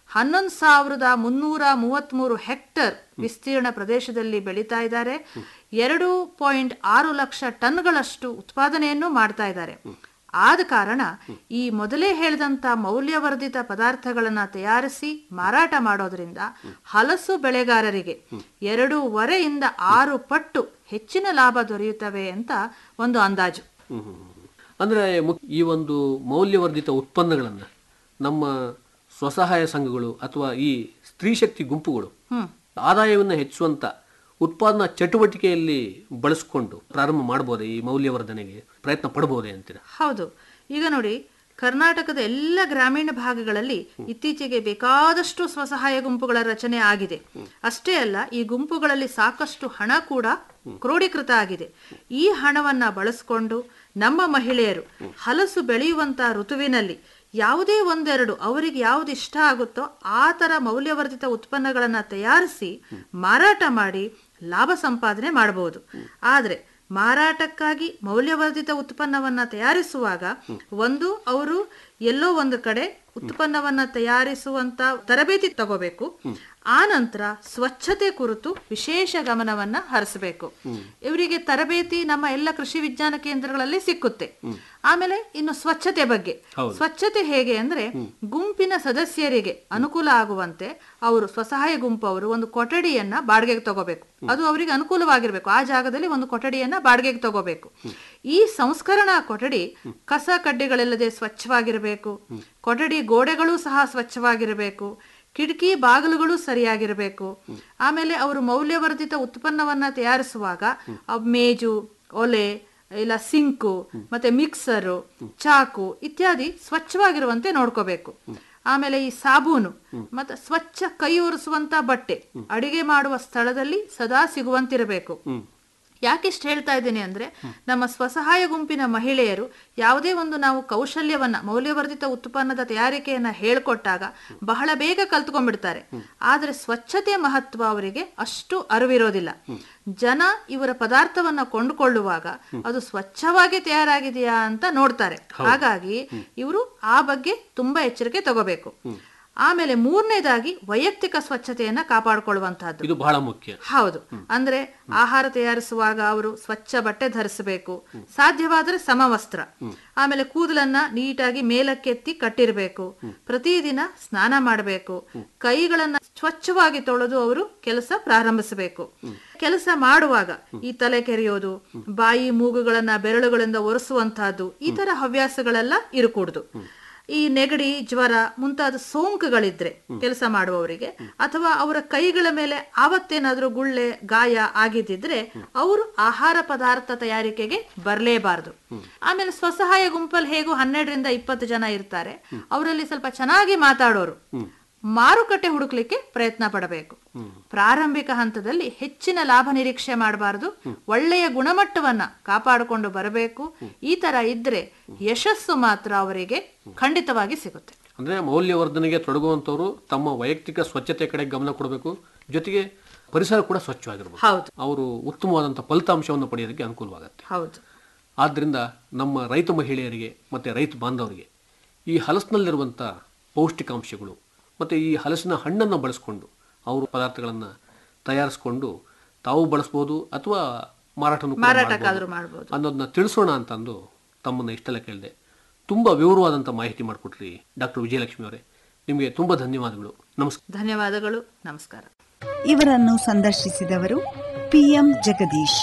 L: ಹನ್ನೊಂದು ಸಾವಿರದ ಮುನ್ನೂರ ಮೂವತ್ಮೂರು ಹೆಕ್ಟರ್ ವಿಸ್ತೀರ್ಣ ಪ್ರದೇಶದಲ್ಲಿ ಬೆಳೀತಾ ಇದ್ದಾರೆ ಎರಡು ಪಾಯಿಂಟ್ ಆರು ಲಕ್ಷ ಟನ್ಗಳಷ್ಟು ಉತ್ಪಾದನೆಯನ್ನು ಮಾಡ್ತಾ ಇದ್ದಾರೆ ಆದ ಕಾರಣ ಈ ಮೊದಲೇ ಹೇಳಿದಂತ ಮೌಲ್ಯವರ್ಧಿತ ಪದಾರ್ಥಗಳನ್ನ ತಯಾರಿಸಿ ಮಾರಾಟ ಮಾಡೋದ್ರಿಂದ ಹಲಸು ಬೆಳೆಗಾರರಿಗೆ ಎರಡೂವರೆಯಿಂದ ಆರು ಪಟ್ಟು ಹೆಚ್ಚಿನ ಲಾಭ ದೊರೆಯುತ್ತವೆ ಅಂತ ಒಂದು ಅಂದಾಜು
K: ಹ್ಮ್, ಹ್ಮ್, ಹ್ಮ್. ಅಂದ್ರೆ ಮುಕ್- ಈ ಒಂದು ಮೌಲ್ಯವರ್ಧಿತ ಉತ್ಪನ್ನಗಳನ್ನು ನಮ್ಮ ಸ್ವಸಹಾಯ ಸಂಘಗಳು ಅಥವಾ ಈ ಸ್ತ್ರೀ ಶಕ್ತಿ ಗುಂಪುಗಳು
L: ಹ್ಮ್
K: ಆದಾಯವನ್ನು ಹೆಚ್ಚಿಸುವಂತ ಉತ್ಪಾದನಾ ಚಟುವಟಿಕೆಯಲ್ಲಿ ಬಳಸಿಕೊಂಡು ಪ್ರಾರಂಭ ಮಾಡಬಹುದೇ ಈ ಮೌಲ್ಯವರ್ಧನೆಗೆ ಪ್ರಯತ್ನ ಪಡಬಹುದೇ ಅಂತೀರಾ
L: ಹೌದು ಈಗ ನೋಡಿ ಕರ್ನಾಟಕದ ಎಲ್ಲ ಗ್ರಾಮೀಣ ಭಾಗಗಳಲ್ಲಿ ಇತ್ತೀಚೆಗೆ ಬೇಕಾದಷ್ಟು ಸ್ವಸಹಾಯ ಗುಂಪುಗಳ ರಚನೆ ಆಗಿದೆ ಅಷ್ಟೇ ಅಲ್ಲ ಈ ಗುಂಪುಗಳಲ್ಲಿ ಸಾಕಷ್ಟು ಹಣ ಕೂಡ ಕ್ರೋಢೀಕೃತ ಆಗಿದೆ ಈ ಹಣವನ್ನ ಬಳಸಿಕೊಂಡು ನಮ್ಮ ಮಹಿಳೆಯರು ಹಲಸು ಬೆಳೆಯುವಂತ ಋತುವಿನಲ್ಲಿ ಯಾವುದೇ ಒಂದೆರಡು ಅವರಿಗೆ ಯಾವ್ದು ಇಷ್ಟ ಆಗುತ್ತೋ ಆ ತರ ಮೌಲ್ಯವರ್ಧಿತ ಉತ್ಪನ್ನಗಳನ್ನ ತಯಾರಿಸಿ ಮಾರಾಟ ಮಾಡಿ ಲಾಭ ಸಂಪಾದನೆ ಮಾಡಬಹುದು ಆದ್ರೆ ಮಾರಾಟಕ್ಕಾಗಿ ಮೌಲ್ಯವರ್ಧಿತ ಉತ್ಪನ್ನವನ್ನ ತಯಾರಿಸುವಾಗ ಒಂದು ಅವರು ಎಲ್ಲೋ ಒಂದು ಕಡೆ ಉತ್ಪನ್ನವನ್ನ ತಯಾರಿಸುವಂತ ತರಬೇತಿ ತಗೋಬೇಕು ಆ ನಂತರ ಸ್ವಚ್ಛತೆ ಕುರಿತು ವಿಶೇಷ ಗಮನವನ್ನ ಹರಿಸಬೇಕು ಇವರಿಗೆ ತರಬೇತಿ ನಮ್ಮ ಎಲ್ಲ ಕೃಷಿ ವಿಜ್ಞಾನ ಕೇಂದ್ರಗಳಲ್ಲಿ ಸಿಕ್ಕುತ್ತೆ ಆಮೇಲೆ ಇನ್ನು ಸ್ವಚ್ಛತೆ ಬಗ್ಗೆ
M: ಹೌದು.
L: ಸ್ವಚ್ಛತೆ ಹೇಗೆ ಅಂದ್ರೆ ಗುಂಪಿನ ಸದಸ್ಯರಿಗೆ ಅನುಕೂಲ ಆಗುವಂತೆ ಅವರು ಸ್ವಸಹಾಯ ಗುಂಪು ಅವರು ಒಂದು ಕೊಠಡಿಯನ್ನ ಬಾಡಿಗೆಗೆ ತಗೋಬೇಕು ಅದು ಅವರಿಗೆ ಅನುಕೂಲವಾಗಿರ್ಬೇಕು ಆ ಜಾಗದಲ್ಲಿ ಒಂದು ಕೊಠಡಿಯನ್ನ ಬಾಡಿಗೆಗೆ ತಗೋಬೇಕು ಈ ಸಂಸ್ಕರಣಾ ಕೊಠಡಿ ಕಸ ಕಡ್ಡಿಗಳಿಲ್ಲದೆ ಸ್ವಚ್ಛವಾಗಿರಬೇಕು ಕೊಠಡಿ ಗೋಡೆಗಳು ಸಹ ಸ್ವಚ್ಛವಾಗಿರಬೇಕು ಕಿಟಕಿ ಬಾಗಿಲುಗಳು ಸರಿಯಾಗಿರಬೇಕು ಆಮೇಲೆ ಅವರು ಮೌಲ್ಯವರ್ಧಿತ ಉತ್ಪನ್ನವನ್ನ ತಯಾರಿಸುವಾಗ ಆ ಮೇಜು ಒಲೆ ಇಲ್ಲ ಸಿಂಕು ಮತ್ತೆ ಮಿಕ್ಸರು ಚಾಕು ಇತ್ಯಾದಿ ಸ್ವಚ್ಛವಾಗಿರುವಂತೆ ನೋಡ್ಕೋಬೇಕು ಆಮೇಲೆ ಈ ಸಾಬೂನು ಮತ್ತೆ ಸ್ವಚ್ಛ ಕೈ ಒರೆಸುವಂತ ಬಟ್ಟೆ ಅಡಿಗೆ ಮಾಡುವ ಸ್ಥಳದಲ್ಲಿ ಸದಾ ಸಿಗುವಂತಿರಬೇಕು ಯಾಕಿಷ್ಟು ಹೇಳ್ತಾ ಇದ್ದೀನಿ ಅಂದ್ರೆ ನಮ್ಮ ಸ್ವಸಹಾಯ ಗುಂಪಿನ ಮಹಿಳೆಯರು ಯಾವುದೇ ಒಂದು ನಾವು ಕೌಶಲ್ಯವನ್ನ ಮೌಲ್ಯವರ್ಧಿತ ಉತ್ಪನ್ನದ ತಯಾರಿಕೆಯನ್ನ ಹೇಳ್ಕೊಟ್ಟಾಗ ಬಹಳ ಬೇಗ ಕಲ್ತ್ಕೊಂಡ್ಬಿಡ್ತಾರೆ ಆದ್ರೆ ಸ್ವಚ್ಛತೆ ಮಹತ್ವ ಅವರಿಗೆ ಅಷ್ಟು ಅರಿವಿರೋದಿಲ್ಲ ಜನ ಇವರ ಪದಾರ್ಥವನ್ನ ಕೊಂಡುಕೊಳ್ಳುವಾಗ ಅದು ಸ್ವಚ್ಛವಾಗಿ ತಯಾರಾಗಿದೆಯಾ ಅಂತ ನೋಡ್ತಾರೆ ಹಾಗಾಗಿ ಇವರು ಆ ಬಗ್ಗೆ ತುಂಬಾ ಎಚ್ಚರಿಕೆ ತಗೋಬೇಕು ಆಮೇಲೆ ಮೂರನೇದಾಗಿ ವೈಯಕ್ತಿಕ ಸ್ವಚ್ಛತೆಯನ್ನ ಕಾಪಾಡಿಕೊಳ್ಳುವಂತಹದ್ದು
K: ಇದು ಬಹಳ ಮುಖ್ಯ
L: ಹೌದು ಅಂದ್ರೆ ಆಹಾರ ತಯಾರಿಸುವಾಗ ಅವರು ಸ್ವಚ್ಛ ಬಟ್ಟೆ ಧರಿಸಬೇಕು ಸಾಧ್ಯವಾದರೆ ಸಮವಸ್ತ್ರ ಆಮೇಲೆ ಕೂದಲನ್ನ ನೀಟಾಗಿ ಮೇಲಕ್ಕೆತ್ತಿ ಕಟ್ಟಿರಬೇಕು ಪ್ರತಿದಿನ ಸ್ನಾನ ಮಾಡಬೇಕು ಕೈಗಳನ್ನ ಸ್ವಚ್ಛವಾಗಿ ತೊಳೆದು ಅವರು ಕೆಲಸ ಪ್ರಾರಂಭಿಸಬೇಕು ಕೆಲಸ ಮಾಡುವಾಗ ಈ ತಲೆ ಕೆರೆಯೋದು ಬಾಯಿ ಮೂಗುಗಳನ್ನ ಬೆರಳುಗಳಿಂದ ಒರೆಸುವಂತಹದ್ದು ಈ ತರ ಹವ್ಯಾಸಗಳೆಲ್ಲ ಇರಕೂಡುದು ಈ ನೆಗಡಿ ಜ್ವರ ಮುಂತಾದ ಸೋಂಕುಗಳಿದ್ರೆ ಕೆಲಸ ಮಾಡುವವರಿಗೆ ಅಥವಾ ಅವರ ಕೈಗಳ ಮೇಲೆ ಆವತ್ತೇನಾದ್ರೂ ಗುಳ್ಳೆ ಗಾಯ ಆಗಿದ್ದಿದ್ರೆ ಅವರು ಆಹಾರ ಪದಾರ್ಥ ತಯಾರಿಕೆಗೆ ಬರಲೇಬಾರದು ಆಮೇಲೆ ಸ್ವಸಹಾಯ ಗುಂಪಲ್ಲಿ ಹೇಗೂ ಹನ್ನೆರಡರಿಂದ ಇಪ್ಪತ್ತು ಜನ ಇರ್ತಾರೆ ಅವರಲ್ಲಿ ಸ್ವಲ್ಪ ಚೆನ್ನಾಗಿ ಮಾತಾಡೋರು ಮಾರುಕಟ್ಟೆ ಹುಡುಕ್ಲಿಕ್ಕೆ ಪ್ರಯತ್ನ ಪಡಬೇಕು ಪ್ರಾರಂಭಿಕ ಹಂತದಲ್ಲಿ ಹೆಚ್ಚಿನ ಲಾಭ ನಿರೀಕ್ಷೆ ಮಾಡಬಾರದು ಒಳ್ಳೆಯ ಗುಣಮಟ್ಟವನ್ನ ಕಾಪಾಡಿಕೊಂಡು ಬರಬೇಕು ಈ ತರ ಇದ್ರೆ ಯಶಸ್ಸು ಮಾತ್ರ ಅವರಿಗೆ ಖಂಡಿತವಾಗಿ ಸಿಗುತ್ತೆ
K: ಅಂದ್ರೆ ಮೌಲ್ಯವರ್ಧನೆಗೆ ತೊಡಗುವಂತವರು ತಮ್ಮ ವೈಯಕ್ತಿಕ ಸ್ವಚ್ಛತೆ ಕಡೆ ಗಮನ ಕೊಡಬೇಕು ಜೊತೆಗೆ ಪರಿಸರ ಕೂಡ ಸ್ವಚ್ಛವಾಗಿರ್ಬೇಕು
L: ಹೌದು
K: ಅವರು ಉತ್ತಮವಾದಂತಹ ಫಲಿತಾಂಶವನ್ನು ಪಡೆಯೋದಕ್ಕೆ ಅನುಕೂಲವಾಗುತ್ತೆ
L: ಹೌದು
K: ಆದ್ದರಿಂದ ನಮ್ಮ ರೈತ ಮಹಿಳೆಯರಿಗೆ ಮತ್ತು ರೈತ ಬಾಂಧವರಿಗೆ ಈ ಹಲಸಿನಲ್ಲಿರುವಂಥ ಪೌಷ್ಟಿಕಾಂಶಗಳು ಮತ್ತು ಈ ಹಲಸಿನ ಹಣ್ಣನ್ನು ಬಳಸ್ಕೊಂಡು ಅವರು ಪದಾರ್ಥಗಳನ್ನು ತಯಾರಿಸ್ಕೊಂಡು ತಾವು ಬಳಸ್ಬೋದು ಅಥವಾ ಮಾರಾಟನೂ ಕೂಡ
L: ಮಾರಾಟಕ್ಕಾದ್ರೂ
K: ಮಾಡ್ಬೋದು
L: ಮಾಡ್ಬೋದು
K: ಅನ್ನೋದನ್ನ ತಿಳಿಸೋಣ ಅಂತಂದು ತಮ್ಮನ್ನು ಇಷ್ಟೆಲ್ಲ ಕೇಳಿದೆ ತುಂಬ ವಿವರವಾದಂಥ ಮಾಹಿತಿ ಮಾಡಿಕೊಟ್ರಿ ಡಾಕ್ಟರ್ ವಿಜಯಲಕ್ಷ್ಮಿ ಅವರೇ ನಿಮಗೆ ತುಂಬ ಧನ್ಯವಾದಗಳು ನಮಸ್ಕಾರ
L: ಧನ್ಯವಾದಗಳು ನಮಸ್ಕಾರ
I: ಇವರನ್ನು ಸಂದರ್ಶಿಸಿದವರು ಪಿಎಂ ಜಗದೀಶ್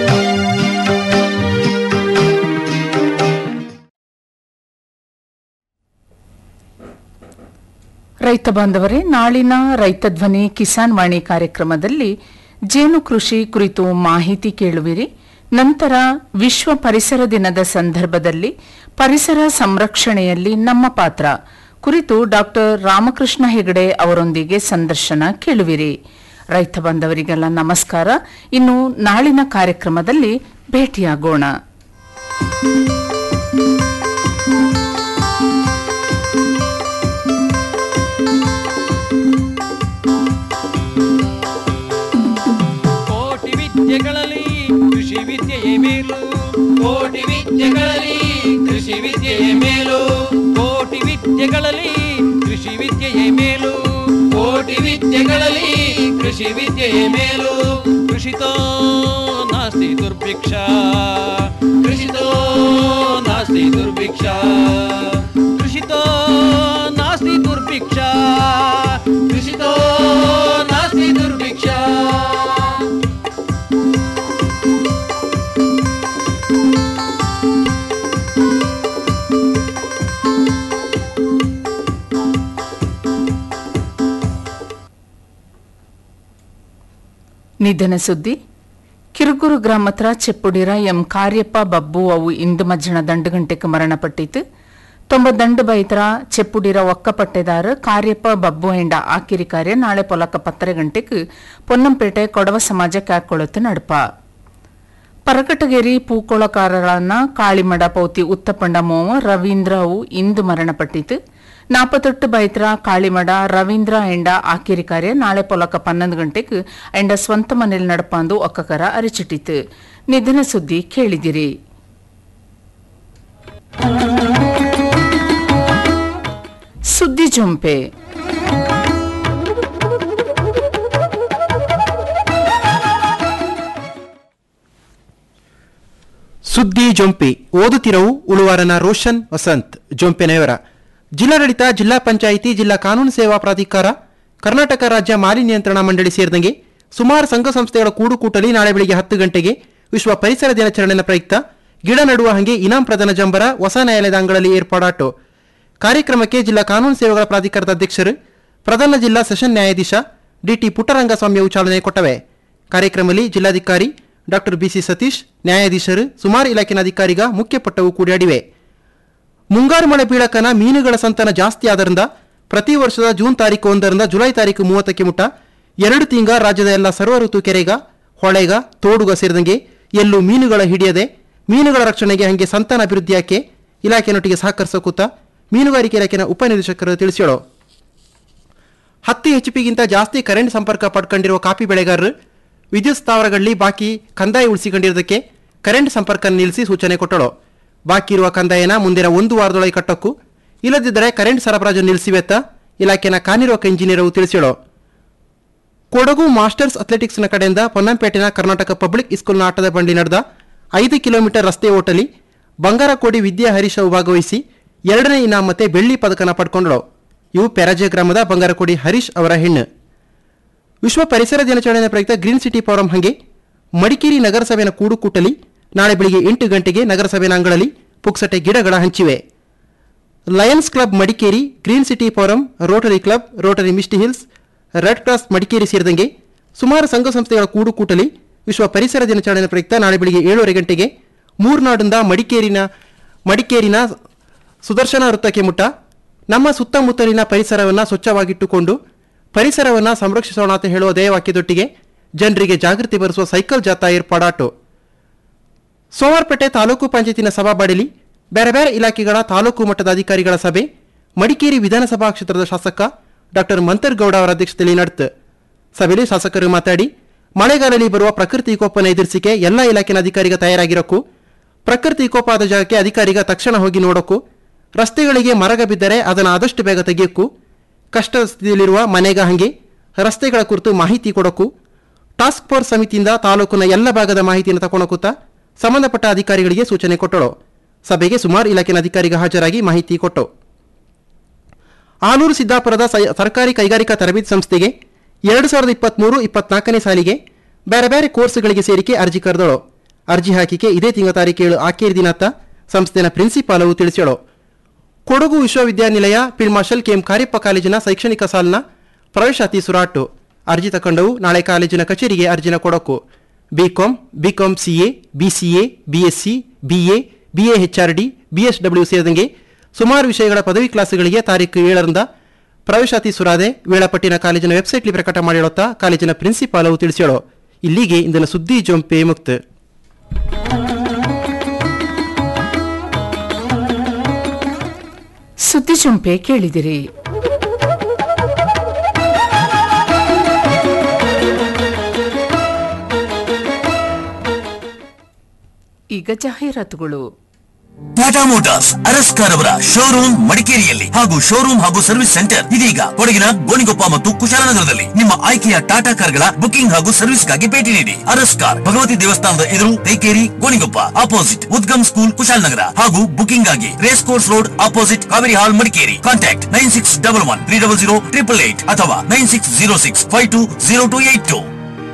C: ರೈತ ಬಾಂಧವರೇ ನಾಳಿನ ರೈತ ಧ್ವನಿ ಕಿಸಾನ್ ವಾಣಿ ಕಾರ್ಯಕ್ರಮದಲ್ಲಿ ಜೇನು ಕೃಷಿ ಕುರಿತು ಮಾಹಿತಿ ಕೇಳುವಿರಿ ನಂತರ ವಿಶ್ವ ಪರಿಸರ ದಿನದ ಸಂದರ್ಭದಲ್ಲಿ ಪರಿಸರ ಸಂರಕ್ಷಣೆಯಲ್ಲಿ ನಮ್ಮ ಪಾತ್ರ ಕುರಿತು ಡಾಕ್ಟರ್ ರಾಮಕೃಷ್ಣ ಹೆಗಡೆ ಅವರೊಂದಿಗೆ ಸಂದರ್ಶನ ಕೇಳುವಿರಿ ರೈತ ಬಾಂಧವರಿಗೆಲ್ಲ ನಮಸ್ಕಾರ ಇನ್ನು ನಾಳಿನ ಕಾರ್ಯಕ್ರಮದಲ್ಲಿ ಭೇಟಿಯಾಗೋಣ
G: ಕೋಟಿ ವಿದ್ಯೆಗಳಲ್ಲಿ ಕೃಷಿ ವಿದ್ಯೆಯೇ ಮೇಲು ಕೋಟಿ ವಿದ್ಯೆಗಳಲ್ಲಿ ಕೃಷಿ ವಿದ್ಯೆಯೇ ಮೇಲು ಕೋಟಿ ವಿದ್ಯೆಗಳಲ್ಲಿ ಕೃಷಿ ವಿದ್ಯೆಯೇ ಮೇಲು ಕೋಟಿ ವಿದ್ಯೆಗಳಲ್ಲಿ ಕೃಷಿ ವಿದ್ಯೆಯೇ ಮೇಲು ಕೃಷಿತೋ ನಾಸ್ತಿ ದುರ್ಭಿಕ್ಷ ಕೃಷಿತೋ ನಾಸ್ತಿ ದುರ್ಭಿಕ್ಷ ಕೃಷಿತೋ ನಾಸ್ತಿ ದುರ್ಭಿಕ್ಷ ಕೃಷಿತೋ ನಾಸ್ತಿ ದುರ್ಭಿಕ್ಷ
C: ನಿಧನ ಸುದ್ದಿ ಕಿರುಗೂರು ಗ್ರಾಮ ಹತ್ರ ಚೆಪ್ಪುಡಿರ ಎಂ ಕಾರ್ಯಪ್ಪ ಬಬ್ಬು ಅವು ಇಂದು ಮಜ್ಜನ ದಂಡುಗಂಟೆಗೆ ಮರಣಪಟ್ಟಿತು ತೊಂಬ ದಂಡು ಬೈತರ ಚೆಪ್ಪುಡಿರ ಒಕ್ಕಪಟ್ಟೆದಾರ ಕಾರ್ಯಪ್ಪ ಬಬ್ಬು ಎಂಡ ಆಕಿರಿ ಕಾರ್ಯ ನಾಳೆ ಪೊಲಕ ಪತ್ತರೆ ಗಂಟೆಗೆ ಪೊನ್ನಂಪೇಟೆ ಕೊಡವ ಸಮಾಜಕ್ಕೆ ಹಾಕೊಳ್ಳುತ್ತೆ ನಡಪ ಪರಕಟಗೇರಿ ಪೂಕೊಳಕಾರರನ್ನ ಕಾಳಿಮಡ ಪೌತಿ ಉತ್ತಪಂಡ ಮೋವ ರವೀಂದ್ರ ಅವು ಇಂದು ಮರಣಪಟ್ಟಿತು ನಾಪತ್ತೊಟ್ಟು ಬೈತ್ರ ಕಾಳಿಮಡ ರವೀಂದ್ರ ಎಂಡ ಆಕಿರಿ ಕಾರ್ಯ ನಾಳೆ ಪೊಲಕ ಪನ್ನೊಂದು ಗಂಟೆಗೆ ಎಂಡ ಸ್ವಂತ ಮನೇಲಿ ನಡಪಂದು ಒಕ್ಕಕರ ಅರಿಚಿಟ್ಟಿತು ನಿಧನ ಸುದ್ದಿ ಕೇಳಿದಿರಿ ಸುದ್ದಿ ಜೊಂಪೆ
M: ಸುದ್ದಿ ಜೊಂಪಿ ಓದುತ್ತಿರವು ಉಳುವಾರನ ರೋಷನ್ ವಸಂತ್ ಜೊಂಪೆನೆಯವರ ಜಿಲ್ಲಾಡಳಿತ ಜಿಲ್ಲಾ ಪಂಚಾಯಿತಿ ಜಿಲ್ಲಾ ಕಾನೂನು ಸೇವಾ ಪ್ರಾಧಿಕಾರ ಕರ್ನಾಟಕ ರಾಜ್ಯ ಮಾಲಿನ್ಯ ನಿಯಂತ್ರಣ ಮಂಡಳಿ ಸೇರಿದಂಗೆ ಸುಮಾರು ಸಂಘ ಸಂಸ್ಥೆಗಳ ಕೂಡುಕೂಟಲಿ ನಾಳೆ ಬೆಳಿಗ್ಗೆ ಹತ್ತು ಗಂಟೆಗೆ ವಿಶ್ವ ಪರಿಸರ ದಿನಾಚರಣೆಯ ಪ್ರಯುಕ್ತ ಗಿಡ ನಡುವ ಹಂಗೆ ಇನಾಂ ಪ್ರದಾನ ಜಂಬರ ಹೊಸ ನ್ಯಾಯಾಲಯದ ಅಂಗಳಲ್ಲಿ ಏರ್ಪಾಡಾಟು ಕಾರ್ಯಕ್ರಮಕ್ಕೆ ಜಿಲ್ಲಾ ಕಾನೂನು ಸೇವೆಗಳ ಪ್ರಾಧಿಕಾರದ ಅಧ್ಯಕ್ಷರು ಪ್ರಧಾನ ಜಿಲ್ಲಾ ಸೆಷನ್ ನ್ಯಾಯಾಧೀಶ ಡಿಟಿ ಪುಟ್ಟರಂಗಸ್ವಾಮಿಯು ಚಾಲನೆ ಕೊಟ್ಟವೆ ಕಾರ್ಯಕ್ರಮದಲ್ಲಿ ಜಿಲ್ಲಾಧಿಕಾರಿ ಡಾಕ್ಟರ್ ಬಿಸಿ ಸತೀಶ್ ನ್ಯಾಯಾಧೀಶರು ಸುಮಾರು ಇಲಾಖೆನ ಅಧಿಕಾರಿಗ ಮುಖ್ಯ ಪಟ್ಟವು ಕೂಡಿಯಾಡಿವೆ ಮುಂಗಾರು ಮಳೆ ಬೀಳಕನ ಮೀನುಗಳ ಸಂತಾನ ಜಾಸ್ತಿ ಆದ್ದರಿಂದ ಪ್ರತಿ ವರ್ಷದ ಜೂನ್ ತಾರೀಕು ಒಂದರಿಂದ ಜುಲೈ ತಾರೀಕು ಮೂವತ್ತಕ್ಕೆ ಮುಟ್ಟ ಎರಡು ತಿಂಗ ರಾಜ್ಯದ ಎಲ್ಲ ಸರ್ವ ಋತು ಕೆರೆಗ ಹೊಳೆಗ ತೋಡುಗ ಸೇರಿದಂಗೆ ಎಲ್ಲೂ ಮೀನುಗಳ ಹಿಡಿಯದೆ ಮೀನುಗಳ ರಕ್ಷಣೆಗೆ ಹಂಗೆ ಸಂತಾನ ಅಭಿವೃದ್ಧಿಯಾಕೆ ಇಲಾಖೆನೊಟ್ಟಿಗೆ ಸಹಕರಿಸಕೂತ ಮೀನುಗಾರಿಕೆ ಇಲಾಖೆನ ಉಪನಿರ್ದೇಶಕರು ತಿಳಿಸ್ಯಾಳು ಹತ್ತು ಎಚ್ಪಿಗಿಂತ ಜಾಸ್ತಿ ಕರೆಂಟ್ ಸಂಪರ್ಕ ಪಡ್ಕೊಂಡಿರುವ ಕಾಫಿ ಬೆಳೆಗಾರರು ವಿದ್ಯುತ್ ಸ್ಥಾವರಗಳಲ್ಲಿ ಬಾಕಿ ಕಂದಾಯ ಉಳಿಸಿಕೊಂಡಿರೋದಕ್ಕೆ ಕರೆಂಟ್ ಸಂಪರ್ಕ ನಿಲ್ಲಿಸಿ ಸೂಚನೆ ಕೊಟ್ಟಳು ಬಾಕಿ ಇರುವ ಕಂದಾಯನ ಮುಂದಿನ ಒಂದು ವಾರದೊಳಗೆ ಕಟ್ಟೋಕು ಇಲ್ಲದಿದ್ದರೆ ಕರೆಂಟ್ ಸರಬರಾಜು ನಿಲ್ಲಿಸಿವೆತ್ತ ಇಲಾಖೆನ ಕಾರ್ಯನಿರ್ವಾಹಕ ಇಂಜಿನಿಯರು ತಿಳಿಸ್ಯಾಳು ಕೊಡಗು ಮಾಸ್ಟರ್ಸ್ ಅಥ್ಲೆಟಿಕ್ಸ್ನ ಕಡೆಯಿಂದ ಪೊನ್ನಂಪೇಟೆನ ಕರ್ನಾಟಕ ಪಬ್ಲಿಕ್ ಸ್ಕೂಲ್ನ ಆಟದ ಬಂಡಿ ನಡೆದ ಐದು ಕಿಲೋಮೀಟರ್ ರಸ್ತೆ ಓಟಲಿ ಬಂಗಾರಕೋಡಿ ವಿದ್ಯಾ ಹರೀಶ್ ಅವು ಭಾಗವಹಿಸಿ ಎರಡನೇ ಇನಾಮ್ ಮತ್ತೆ ಬೆಳ್ಳಿ ಪದಕನ ಪಡ್ಕೊಂಡಳು ಇವು ಪೆರಾಜೆ ಗ್ರಾಮದ ಬಂಗಾರಕೋಡಿ ಹರೀಶ್ ಅವರ ಹೆಣ್ಣು ವಿಶ್ವ ಪರಿಸರ ದಿನಾಚರಣೆಯ ಪ್ರಯುಕ್ತ ಗ್ರೀನ್ ಸಿಟಿ ಫೋರಂ ಹಂಗೆ ಮಡಿಕೇರಿ ನಗರಸಭೆಯ ಕೂಡುಕೂಟಲಿ ನಾಳೆ ಬೆಳಿಗ್ಗೆ ಎಂಟು ಗಂಟೆಗೆ ನಗರಸಭೆಯ ಅಂಗಳಲ್ಲಿ ಪುಕ್ಸಟೆ ಗಿಡಗಳ ಹಂಚಿವೆ lions club Madikeri green city forum rotary club rotary misty hills red cross Madikeri ಸೇರಿದಂಗೆ ಸುಮಾರು ಸಂಘ ಸಂಸ್ಥೆಗಳ ಕೂಡುಕೂಟಲಿ ವಿಶ್ವ ಪರಿಸರ ದಿನಾಚರಣೆಯ ಪ್ರಯುಕ್ತ ನಾಳೆ ಬೆಳಿಗ್ಗೆ ಏಳುವರೆ ಗಂಟೆಗೆ ಮೂರ್ನಾಡಿಂದ ಮಡಿಕೇರಿನ ಮಡಿಕೇರಿನ ಸುದರ್ಶನ ವೃತ್ತಕ್ಕೆ ಮುಟ್ಟ ನಮ್ಮ ಸುತ್ತಮುತ್ತಲಿನ ಪರಿಸರವನ್ನು ಸ್ವಚ್ಛವಾಗಿಟ್ಟುಕೊಂಡು ಪರಿಸರವನ್ನು ಸಂರಕ್ಷಿಸೋಣ ಅಂತ ಹೇಳುವ ಧ್ಯೇಯವಾಕ್ಯದೊಟ್ಟಿಗೆ ಜನರಿಗೆ ಜಾಗೃತಿ ಬರೆಸುವ ಸೈಕಲ್ ಜಾಥಾ ಏರ್ಪಾಡಾಟು ಸೋಮವಾರಪೇಟೆ ತಾಲೂಕು ಪಂಚಾಯತಿನ ಸಭಾಬಾಡಿಲಿ ಬೇರೆ ಬೇರೆ ಇಲಾಖೆಗಳ ತಾಲೂಕು ಮಟ್ಟದ ಅಧಿಕಾರಿಗಳ ಸಭೆ ಮಡಿಕೇರಿ ವಿಧಾನಸಭಾ ಕ್ಷೇತ್ರದ ಶಾಸಕ ಡಾಕ್ಟರ್ ಮಂತರ್ಗೌಡ ಅವರ ಅಧ್ಯಕ್ಷತೆಯಲ್ಲಿ ನಡೆತು ಸಭೆಯಲ್ಲಿ ಶಾಸಕರು ಮಾತಾಡಿ ಮಳೆಗಾಲದಲ್ಲಿ ಬರುವ ಪ್ರಕೃತಿ ವಿಕೋಪನ ಎದುರಿಸಿಕೆ ಎಲ್ಲ ಇಲಾಖೆನ ಅಧಿಕಾರಿಗ ತಯಾರಾಗಿರೋಕು ಪ್ರಕೃತಿ ವಿಕೋಪ ಆದ ಜಾಗಕ್ಕೆ ಅಧಿಕಾರಿಗ ತಕ್ಷಣ ಹೋಗಿ ನೋಡೋಕು ರಸ್ತೆಗಳಿಗೆ ಮರಗ ಬಿದ್ದರೆ ಅದನ್ನು ಆದಷ್ಟು ಬೇಗ ತೆಗೆಯೋಕು ಕಷ್ಟ ಸ್ಥಿತಿಯಲ್ಲಿರುವ ಮನೆಗ ಹಂಗೆ ರಸ್ತೆಗಳ ಕುರಿತು ಮಾಹಿತಿ ಕೊಡೋಕು ಟಾಸ್ಕ್ ಫೋರ್ಸ್ ಸಮಿತಿಯಿಂದ ತಾಲೂಕಿನ ಎಲ್ಲ ಭಾಗದ ಮಾಹಿತಿಯನ್ನು ತಗೊಳಕೂತ ಸಂಬಂಧಪಟ್ಟ ಅಧಿಕಾರಿಗಳಿಗೆ ಸೂಚನೆ ಕೊಟ್ಟಳು ಸಭೆಗೆ ಸುಮಾರು ಇಲಾಖೆನ ಅಧಿಕಾರಿಗ ಹಾಜರಾಗಿ ಮಾಹಿತಿ ಕೊಟ್ಟು ಆಲೂರು ಸಿದ್ದಾಪುರದ ಸೈ- ಸರ್ಕಾರಿ ಕೈಗಾರಿಕಾ ತರಬೇತಿ ಸಂಸ್ಥೆಗೆ ಎರಡು ಸಾವಿರದ ಇಪ್ಪತ್ತ್ಮೂರು ಇಪ್ಪತ್ನಾಲ್ಕನೇ ಸಾಲಿಗೆ ಬೇರೆ ಬೇರೆ ಕೋರ್ಸ್ಗಳಿಗೆ ಸೇರಿಕೆ ಅರ್ಜಿ ಕರೆದಳು ಅರ್ಜಿ ಹಾಕಿಕೆ ಇದೇ ತಿಂಗಳ ತಾರೀಕು ಏಳು ಆಕೇರಿ ದಿನಾಂತ ಸಂಸ್ಥೆನ ಪ್ರಿನ್ಸಿಪಾಲವು ತಿಳಿಸ್ಯಾಳು ಕೊಡಗು ವಿಶ್ವವಿದ್ಯಾನಿಲಯ ಪಿಳ್ಮಾರ್ಷಲ್ ಕೆಎಂ ಕಾರ್ಯಪ್ಪ ಕಾಲೇಜಿನ ಶೈಕ್ಷಣಿಕ ಸಾಲಿನ ಪ್ರವೇಶಾತಿ ಸುರಾಟು ಅರ್ಜಿ ತಗೊಂಡವು ನಾಳೆ ಕಾಲೇಜಿನ ಕಚೇರಿಗೆ ಅರ್ಜಿನ ಕೊಡೋಕು BCom BCom CA BCA BSc BA BA HRD BSW ಸೇರಿದಂಗೆ ಸುಮಾರು ವಿಷಯಗಳ ಪದವಿ ಕ್ಲಾಸುಗಳಿಗೆ ತಾರೀಕು ಏಳರಿಂದ ಪ್ರವೇಶಾತಿ ಸುರಾದೆ ವೇಳಾಪಟ್ಟಿನ ಕಾಲೇಜಿನ ವೆಬ್ಸೈಟ್ಲಿ ಪ್ರಕಟ ಮಾಡಿರುತ್ತಾ ಕಾಲೇಜಿನ ಪ್ರಿನ್ಸಿಪಾಲವು ತಿಳಿಸ್ಯಾಳು ಇಲ್ಲಿಗೆ ಇಂದಿನ ಸುದ್ದಿ ಜೊಂಪೆ ಮುಕ್ತ
C: ಸುದ್ದಿ ಚುಂಪೆ ಕೇಳಿದಿರಿ ಈಗ ಜಾಹೀರಾತುಗಳು
N: ಟಾಟಾ ಮೋಟಾರ್ಸ್ ಅರಸ್ಕಾರ್ ಅವರ ಶೋರೂಮ್ ಮಡಿಕೇರಿಯಲ್ಲಿ ಹಾಗೂ ಶೋರೂಮ್ ಹಾಗೂ ಸರ್ವಿಸ್ ಸೆಂಟರ್ ಇದೀಗ ಕೊಡಗಿನ ಗೋಣಿಗೊಪ್ಪ ಮತ್ತು ಕುಶಾಲನಗರದಲ್ಲಿ ನಿಮ್ಮ ಆಯ್ಕೆಯ ಟಾಟಾ ಕಾರ್ಗಳ ಬುಕಿಂಗ್ ಹಾಗೂ ಸರ್ವಿಸ್ಗಾಗಿ ಭೇಟಿ ನೀಡಿ ಅರಸ್ಕಾರ್ ಭಗವತಿ ದೇವಸ್ಥಾನದ ಎದುರು ತೈಕೇರಿ ಗೋಣಿಗೊಪ್ಪ ಅಪೋಸಿಟ್ ಉದ್ಗಮ್ ಸ್ಕೂಲ್ ಕುಶಾಲನಗರ ಹಾಗೂ ಬುಕಿಂಗ್ ಆಗಿ race course road opposite Kaveri hall Madikeri contact nine six double one three double zero triple eight ಅಥವಾ nine six zero six five two zero two eight two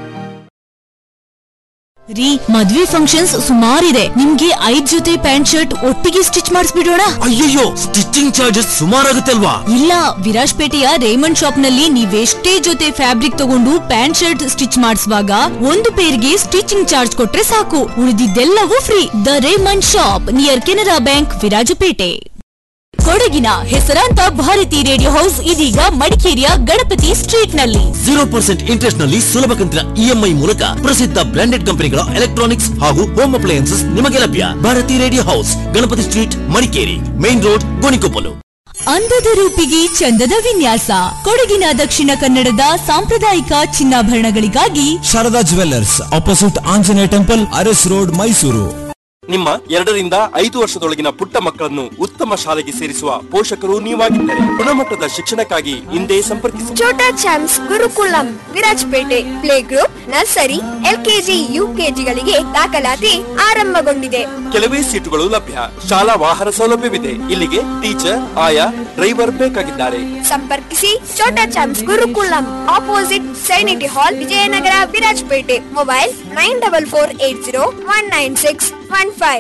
O: ರೀ ಮದ್ವೆ ಫಂಕ್ಷನ್ಸ್ ಸುಮಾರಿದೆ ನಿಮ್ಗೆ ಐದ್ ಜೊತೆ ಪ್ಯಾಂಟ್ ಶರ್ಟ್ ಒಟ್ಟಿಗೆ ಸ್ಟಿಚ್ ಮಾಡಿಸ್ಬಿಡೋಣ
N: ಅಯ್ಯಯ್ಯೋ ಸ್ಟಿಚಿಂಗ್ ಚಾರ್ಜಸ್ ಸುಮಾರಾಗುತ್ತೆ ಅಲ್ವಾ
O: ಇಲ್ಲ ವಿರಾಜ್ಪೇಟೆಯ ರೇಮಂಡ್ ಶಾಪ್ ನಲ್ಲಿ ನೀವೆಷ್ಟೇ ಜೊತೆ ಫ್ಯಾಬ್ರಿಕ್ ತಗೊಂಡು ಪ್ಯಾಂಟ್ ಶರ್ಟ್ ಸ್ಟಿಚ್ ಮಾಡಿಸುವಾಗ ಒಂದು ಪೇರ್ಗೆ ಸ್ಟಿಚಿಂಗ್ ಚಾರ್ಜ್ ಕೊಟ್ರೆ ಸಾಕು ಉಳಿದಿದ್ದೆಲ್ಲವೂ free the Raymond shop near Canara bank Virajpet ಕೊಡಗಿನ ಹೆಸರಾಂತ ಭಾರತಿ ರೇಡಿಯೋ ಹೌಸ್ ಇದೀಗ ಮಡಿಕೇರಿಯ ಗಣಪತಿ ಸ್ಟ್ರೀಟ್ ನಲ್ಲಿ
N: ಜೀರೋ ಪರ್ಸೆಂಟ್ ಇಂಟ್ರೆಸ್ಟ್ ನಲ್ಲಿ ಸುಲಭ ಕಂತಿನ ಇಎಂಐ ಮೂಲಕ ಪ್ರಸಿದ್ಧ ಬ್ರಾಂಡೆಡ್ ಕಂಪನಿಗಳ ಎಲೆಕ್ಟ್ರಾನಿಕ್ಸ್ ಹಾಗೂ ಹೋಮ್ ಅಪ್ಲಯನ್ಸಸ್ ನಿಮಗೆ ಲಭ್ಯ Bharati radio house Ganapati street Madikeri main road Gonikoppalu
O: ಅಂದದ ರೂಪಿಗೆ ಚಂದದ ವಿನ್ಯಾಸ ಕೊಡಗಿನ ದಕ್ಷಿಣ ಕನ್ನಡದ ಸಾಂಪ್ರದಾಯಿಕ ಚಿನ್ನಾಭರಣಗಳಿಗಾಗಿ
P: Sharada jewellers opposite Anjaneya temple Aras road Mysuru
D: ನಿಮ್ಮ ಎರಡರಿಂದ ಐದು ವರ್ಷದೊಳಗಿನ ಪುಟ್ಟ ಮಕ್ಕಳನ್ನು ಉತ್ತಮ ಶಾಲೆಗೆ ಸೇರಿಸುವ ಪೋಷಕರು ನೀವಾಗಿದ್ದರೆ ಗುಣಮಟ್ಟದ ಶಿಕ್ಷಣಕ್ಕಾಗಿ ಹಿಂದೆ ಸಂಪರ್ಕಿಸಿ
Q: Chhota champs Gurukulam Virajpet play group nursery LKG ಯುಕೆಜಿಗಳಿಗೆ ದಾಖಲಾತಿ ಆರಂಭಗೊಂಡಿದೆ
D: ಕೆಲವೇ ಸೀಟುಗಳು ಲಭ್ಯ ಶಾಲಾ ವಾಹನ ಸೌಲಭ್ಯವಿದೆ ಇಲ್ಲಿಗೆ ಟೀಚರ್ ಆಯಾ ಡ್ರೈವರ್ ಬೇಕಾಗಿದ್ದಾರೆ
Q: ಸಂಪರ್ಕಿಸಿ ಛೋಟಾ ಚಾಮ್ಸ್ ಗುರುಕುಲಂ ಆಪೋಸಿಟ್ ಸೈನಿಟಿ hall Vijayanagar Virajpet mobile nine double four eight zero one nine six one five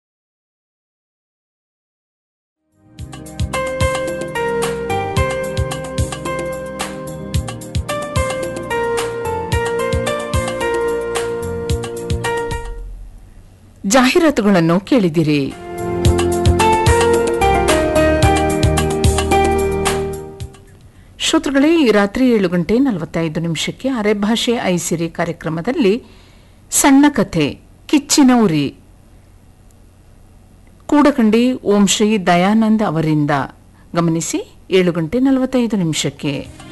C: ಜಾಹೀರಾತುಗಳನ್ನು ಕೇಳಿದಿರಿ ಶ್ರೋತೃಗಳೇ ಈ ರಾತ್ರಿ ಏಳು ಗಂಟೆ ನಲವತ್ತೈದು ನಿಮಿಷಕ್ಕೆ ಅರೆಭಾಷೆ ಐಸಿರಿ ಕಾರ್ಯಕ್ರಮದಲ್ಲಿ ಸಣ್ಣ ಕಥೆ ಕಿಚ್ಚಿನ ಉರಿ ಕೂಡಕಂಡಿ ಓಂ ಶ್ರೀ ದಯಾನಂದ್ ಅವರಿಂದ ಗಮನಿಸಿ ಏಳು ಗಂಟೆ ನಲವತ್ತೈದು ನಿಮಿಷಕ್ಕೆ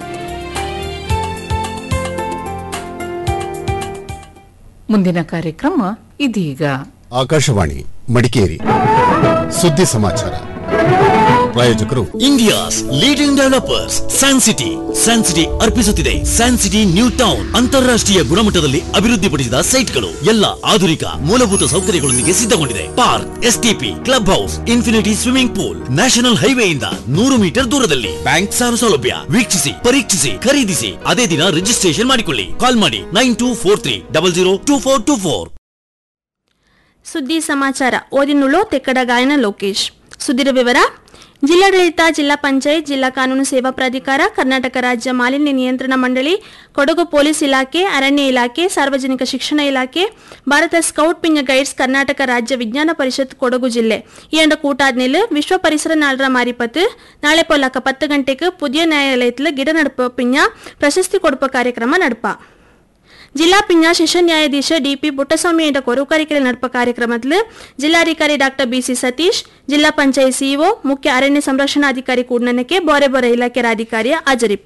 C: ಮುಂದಿನ ಕಾರ್ಯಕ್ರಮ ಇದೀಗ
R: ಆಕಾಶವಾಣಿ ಮಡಿಕೇರಿ ಸುದ್ದಿ ಸಮಾಚಾರ ಪ್ರಾಯೋಜಕರು
N: India's leading developers San city San city ಅರ್ಪಿಸುತ್ತಿದೆ ಸ್ಯಾನ್ ಸಿಟಿ ನ್ಯೂ ಟೌನ್ ಅಂತಾರಾಷ್ಟ್ರೀಯ ಗುಣಮಟ್ಟದಲ್ಲಿ ಅಭಿವೃದ್ಧಿಪಡಿಸಿದ ಸೈಟ್ಗಳು ಎಲ್ಲ ಆಧುನಿಕ ಮೂಲಭೂತ ಸೌಕರ್ಯಗಳೊಂದಿಗೆ ಸಿದ್ಧಗೊಂಡಿದೆ park STP club house infinity swimming pool national ಹೈವೇಯಿಂದ ನೂರು ಮೀಟರ್ ದೂರದಲ್ಲಿ ಬ್ಯಾಂಕ್ ಸಾಲ ಸೌಲಭ್ಯ ವೀಕ್ಷಿಸಿ ಪರೀಕ್ಷಿಸಿ ಖರೀದಿಸಿ ಅದೇ ದಿನ ರಿಜಿಸ್ಟ್ರೇಷನ್ ಮಾಡಿಕೊಳ್ಳಿ ಕಾಲ್ ಮಾಡಿ nine two four three double zero two four two four
S: ಸುದ್ದಿ ಸಮಾಚಾರ ಓದಿನುಳು ತೆಕ್ಕಡ ಗಾಯನ ಲೋಕೇಶ್ ಸುದ್ದಿರ ವಿವರ ಜಿಲ್ಲಾಡಳಿತ ಜಿಲ್ಲಾ ಪಂಚಾಯತ್ ಜಿಲ್ಲಾ ಕಾನೂನು ಸೇವಾ ಪ್ರಾಧಿಕಾರ ಕರ್ನಾಟಕ ರಾಜ್ಯ ಮಾಲಿನ್ಯ ನಿಯಂತ್ರಣ ಮಂಡಳಿ ಕೊಡಗು ಪೊಲೀಸ್ ಇಲಾಖೆ ಅರಣ್ಯ ಇಲಾಖೆ ಸಾರ್ವಜನಿಕ ಶಿಕ್ಷಣ ಇಲಾಖೆ ಭಾರತ ಸ್ಕೌಟ್ ಪಿಂಜ ಗೈಡ್ಸ್ ಕರ್ನಾಟಕ ರಾಜ್ಯ ವಿಜ್ಞಾನ ಪರಿಷತ್ ಕೊಡಗು ಜಿಲ್ಲೆ ಈ ಅಂಡ கூட்டாட்னில் விஸ்வ பரிசர நாளர மாரிப்பத்து நாளை போலாக்க பத்து ಗಂಟೆಗೆ புதிய ನ್ಯಾಯಾಲಯத்தில் ಗಿಡ ನಡಪ ಪಿಂಜ ಪ್ರಶಸ್ತಿ ಕೊಡುಪ ಕಾರ್ಯಕ್ರಮ ನಡಪ ಜಿಲ್ಲಾ ಪಿಂಜ ಸೆಷನ್ ನ್ಯಾಯಾಧೀಶ ಡಿಪಿ ಪುಟ್ಟಸ್ವಾಮಿ ಎಂಬ ಕೊರುಕಾರಿಕೆರೆ ನಡಪ ಕಾರ್ಯಕ್ರಮದಲ್ಲಿ ಜಿಲ್ಲಾಧಿಕಾರಿ ಡಾಕ್ಟರ್ ಬಿಸಿ ಸತೀಶ್ ಜಿಲ್ಲಾ ಪಂಚಾಯತ್ ಸಿಇಒ ಮುಖ್ಯ ಅರಣ್ಯ ಸಂರಕ್ಷಣಾಧಿಕಾರಿ ಕೂಡ್ನನಕ್ಕೆ ಬೋರೆ ಬೋರೆ ಇಲಾಖೆ ಅಧಿಕಾರಿಯ ಹಾಜರಿಪ್ಪ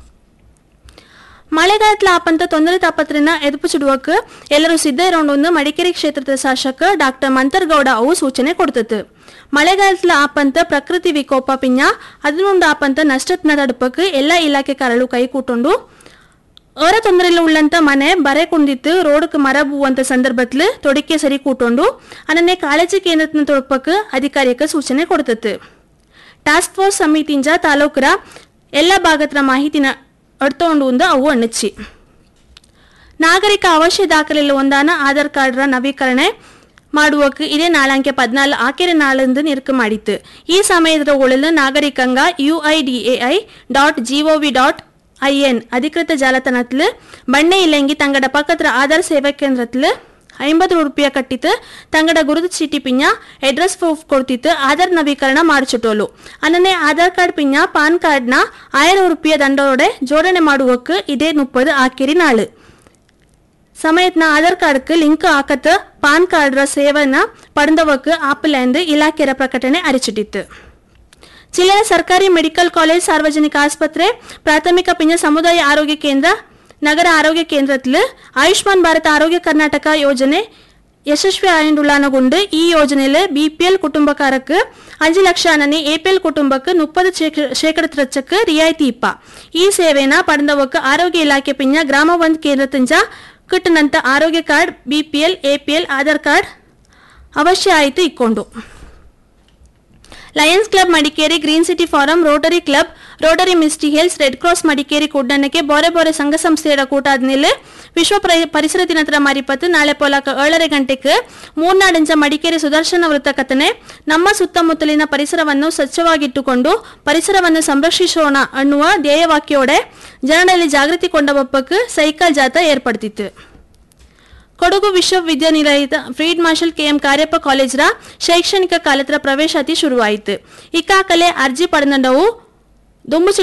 S: ಮಳೆಗಾಲದ ಆಪಂತ ತೊಂದರೆ ತಾಪತ್ರನ ಎದುಪು ಸುಡುವಕ್ಕೆ ಎಲ್ಲರೂ ಸಿದ್ಧ ಇರೋಣ ಮಡಿಕೇರಿ ಕ್ಷೇತ್ರದ ಶಾಸಕ ಡಾಕ್ಟರ್ ಮಂತರ್ಗೌಡ ಅವು ಸೂಚನೆ ಕೊಡ್ತತ್ತು ಮಳೆಗಾಲದ ಆಪಂತ ಪ್ರಕೃತಿ ವಿಕೋಪ ಪಿಂಜ ಅದನ್ನೊಂದು ಆಪಂತ ನಷ್ಟತ್ನ ತಡುಪಕ್ಕೆ ಎಲ್ಲ ಇಲಾಖೆಕಾರರು ಕೈ ಕೂಟೊಂಡು ಏರ ತೊಂದರೆಲ್ಲ ಉಳ್ಳಂತ ಮನೆ ಬರೆ ಕುಂದಿತ್ತು ರೋಡ್ಕ್ ಮರ ಬೂವಂತ ಸಂದರ್ಭದಲ್ಲಿ ತೊಡಿಕೆ ಸರಿ ಕೂಟೊಂಡು ಅನ್ನನ್ನೇ ಕಾಳಜಿ ಕೇಂದ್ರತ್ನ ತೊಡಪಕ್ಕೆ ಅಧಿಕಾರಿಯಕ್ಕೆ ಸೂಚನೆ ಕೊಡ್ತತ್ತು ಟಾಸ್ಕ್ ಫೋರ್ಸ್ ಸಮಿತಿಂಜ ತಾಲೂಕರ ಎಲ್ಲ ಭಾಗತ್ರ ಮಾಹಿತಿನ ಅಡ್ತೊಂಡು ಒಂದು ಅವು ಅಣ್ಣಚ್ಚಿ ನಾಗರಿಕ ಅವಶ್ಯ ದಾಖಲೆಲ್ಲ ಒಂದಾನ ಆಧಾರ್ ಕಾರ್ಡ್ರ ನವೀಕರಣೆ ಮಾಡುವಕ್ಕೆ ಇದೇ ನಾಳಂಕೆ ಪದ್ನಾಲ್ ಆಕೆರೆ ನಾಳಂದು ನಿರುಕು ಮಾಡಿತ್ತು ಈ ಸಮಯದ ಒಳಲು ನಾಗರಿಕಂಗ UIDAI dot GOV dot IN அதிகிருத்த ஜாலத்தனத்தில் பண்ணை இல்லைங்கி தங்கட பக்கத்துல ஆதார் சேவை கேந்திரத்தில் ಐಂಬತ್ತು ರೂಪಾಯಿ ಕಟ್ಟಿತ್ತು ತಂಗಡ ಗುರುತು ಚೀಟಿ ಪಿಂಜ ಅಡ್ರೆಸ್ ಪ್ರೂಫ್ ಕೊಡ್ತಿತ್ತು ಆಧಾರ್ ನವೀಕರಣ ಮಾಡಿಸಿಟ್ಟೋಲು ಅನ್ನನೆ ಆಧಾರ್ ಕಾರ್ಡ್ ಪಿಂಜ ಪಾನ್ ಕಾರ್ಡ್ನ ಆಯಿரம் ರೂಪಾಯಿ ದಂಡೋಡೆ ಜೋಡಣೆ ಮಾಡುವಕ್ಕೆ ಇದೇ ಮುಪ್ಪದು ಆಕಿರಿ ನಾಳು ಸಮಯತ್ನ ಆಧಾರ್ ಕಾರ್ಡ್க்கு ಲಿಂಕ್ ಹಾಕತ್ತ ಪಾನ್ ಕಾರ್ಡ್ರ ಸೇವನ ಪಡೆದವಕ್ಕೆ ಆಪಲೆಂದು ಇಲಾಖೆಯ ಪ್ರಕಟಣೆ ಅರಿಚಿಟ್ಟಿತ್ತು ಜಿಲ್ಲೆಯ ಸರ್ಕಾರಿ ಮೆಡಿಕಲ್ ಕಾಲೇಜ್ ಸಾರ್ವಜನಿಕ ಆಸ್ಪತ್ರೆ ಪ್ರಾಥಮಿಕ ಪಿಂಜ ಸಮುದಾಯ ಆರೋಗ್ಯ ಕೇಂದ್ರ ನಗರ ಆರೋಗ್ಯ ಕೇಂದ್ರದಲ್ಲಿ ಆಯುಷ್ಮಾನ್ ಭಾರತ ಆರೋಗ್ಯ ಕರ್ನಾಟಕ ಯೋಜನೆ ಯಶಸ್ವಿ ആയതുള്ളാനകൊണ്ട് ഈ യോജനയിൽ ബി പി എൽ കുടുംബക്കാർക്ക് അഞ്ച് ലക്ഷാനನೆ ಎ ಪಿ ಎಲ್ ಕುಟುಂಬಕ್ಕೆ ಮುಪ್ಪದು ಶೇಕಡತ್ರಚ್ಚಕ್ಕೆ ರಿಯಾಯಿತಿ ಇಪ್ಪ ಈ ಸೇವೆನ ಪಡೆದವಕ್ಕೆ ಆರೋಗ್ಯ ಇಲಾಖೆ ಪಿಂಜ ಗ್ರಾಮ ಒಂದ್ ಕೇಂದ್ರ ತಿಂಜ ಕಿಟ್ಟನಂತ ಆರೋಗ್ಯ card B P L A P L Aadhaar card ಅವಶ್ಯ ಆಯಿತು ಇಕ್ಕೊಂಡು lions club Madikeri green city forum rotary club rotary misty hills red cross Madikeri ಕೂಡನಕ್ಕೆ ಬೋರೆ ಬೋರೆ ಸಂಘ ಸಂಸ್ಥೆಯ ಕೂಟ ಆದ್ಮೇಲೆ ವಿಶ್ವ ಪ್ರ- ಪರಿಸರ ದಿನದ ಮಾರಿಪತ್ತು ನಾಳೆ ಪೋಲಾಕ ಏಳரை ಗಂಟೆಗೆ ಮೂರ್ನಾಡಂಚ ಮಡಿಕೇರಿ ಸುದರ್ಶನ ವೃತ್ತ ಕಥನೆ ನಮ್ಮ ಸುತ್ತಮುತ್ತಲಿನ ಪರಿಸರವನ್ನು ಸ್ವಚ್ಛವಾಗಿಟ್ಟುಕೊಂಡು ಪರಿಸರವನ್ನು ಸಂರಕ್ಷಿಸೋಣ ಅನ್ನುವ ಧ್ಯೇಯವಾಕ್ಯೋಡೆ ಜನರಲ್ಲಿ ಜಾಗೃತಿ ಕೊಂಡಬಪ್ಪಕ್ಕೆ ಸೈಕಲ್ ಜಾಥಾ ಏರ್ಪಡ್ತಿತ್ತು ಕೊಡಗು ವಿಶ್ವವಿದ್ಯಾನಿಲಯದ ಫ್ರೀಡ್ ಮಾರ್ಷಲ್ ಕೆಎಂ ಕಾರ್ಯಪ್ಪ ಕಾಲೇಜ್ರ ಶೈಕ್ಷಣಿಕ ಕಾಲತ್ರ ಪ್ರವೇಶಾತಿ ಶುರುವಾಯಿತು ಇಕ್ಕಾಕಲೆ ಅರ್ಜಿ ಪಡೆದವು ದುಮ್ಮು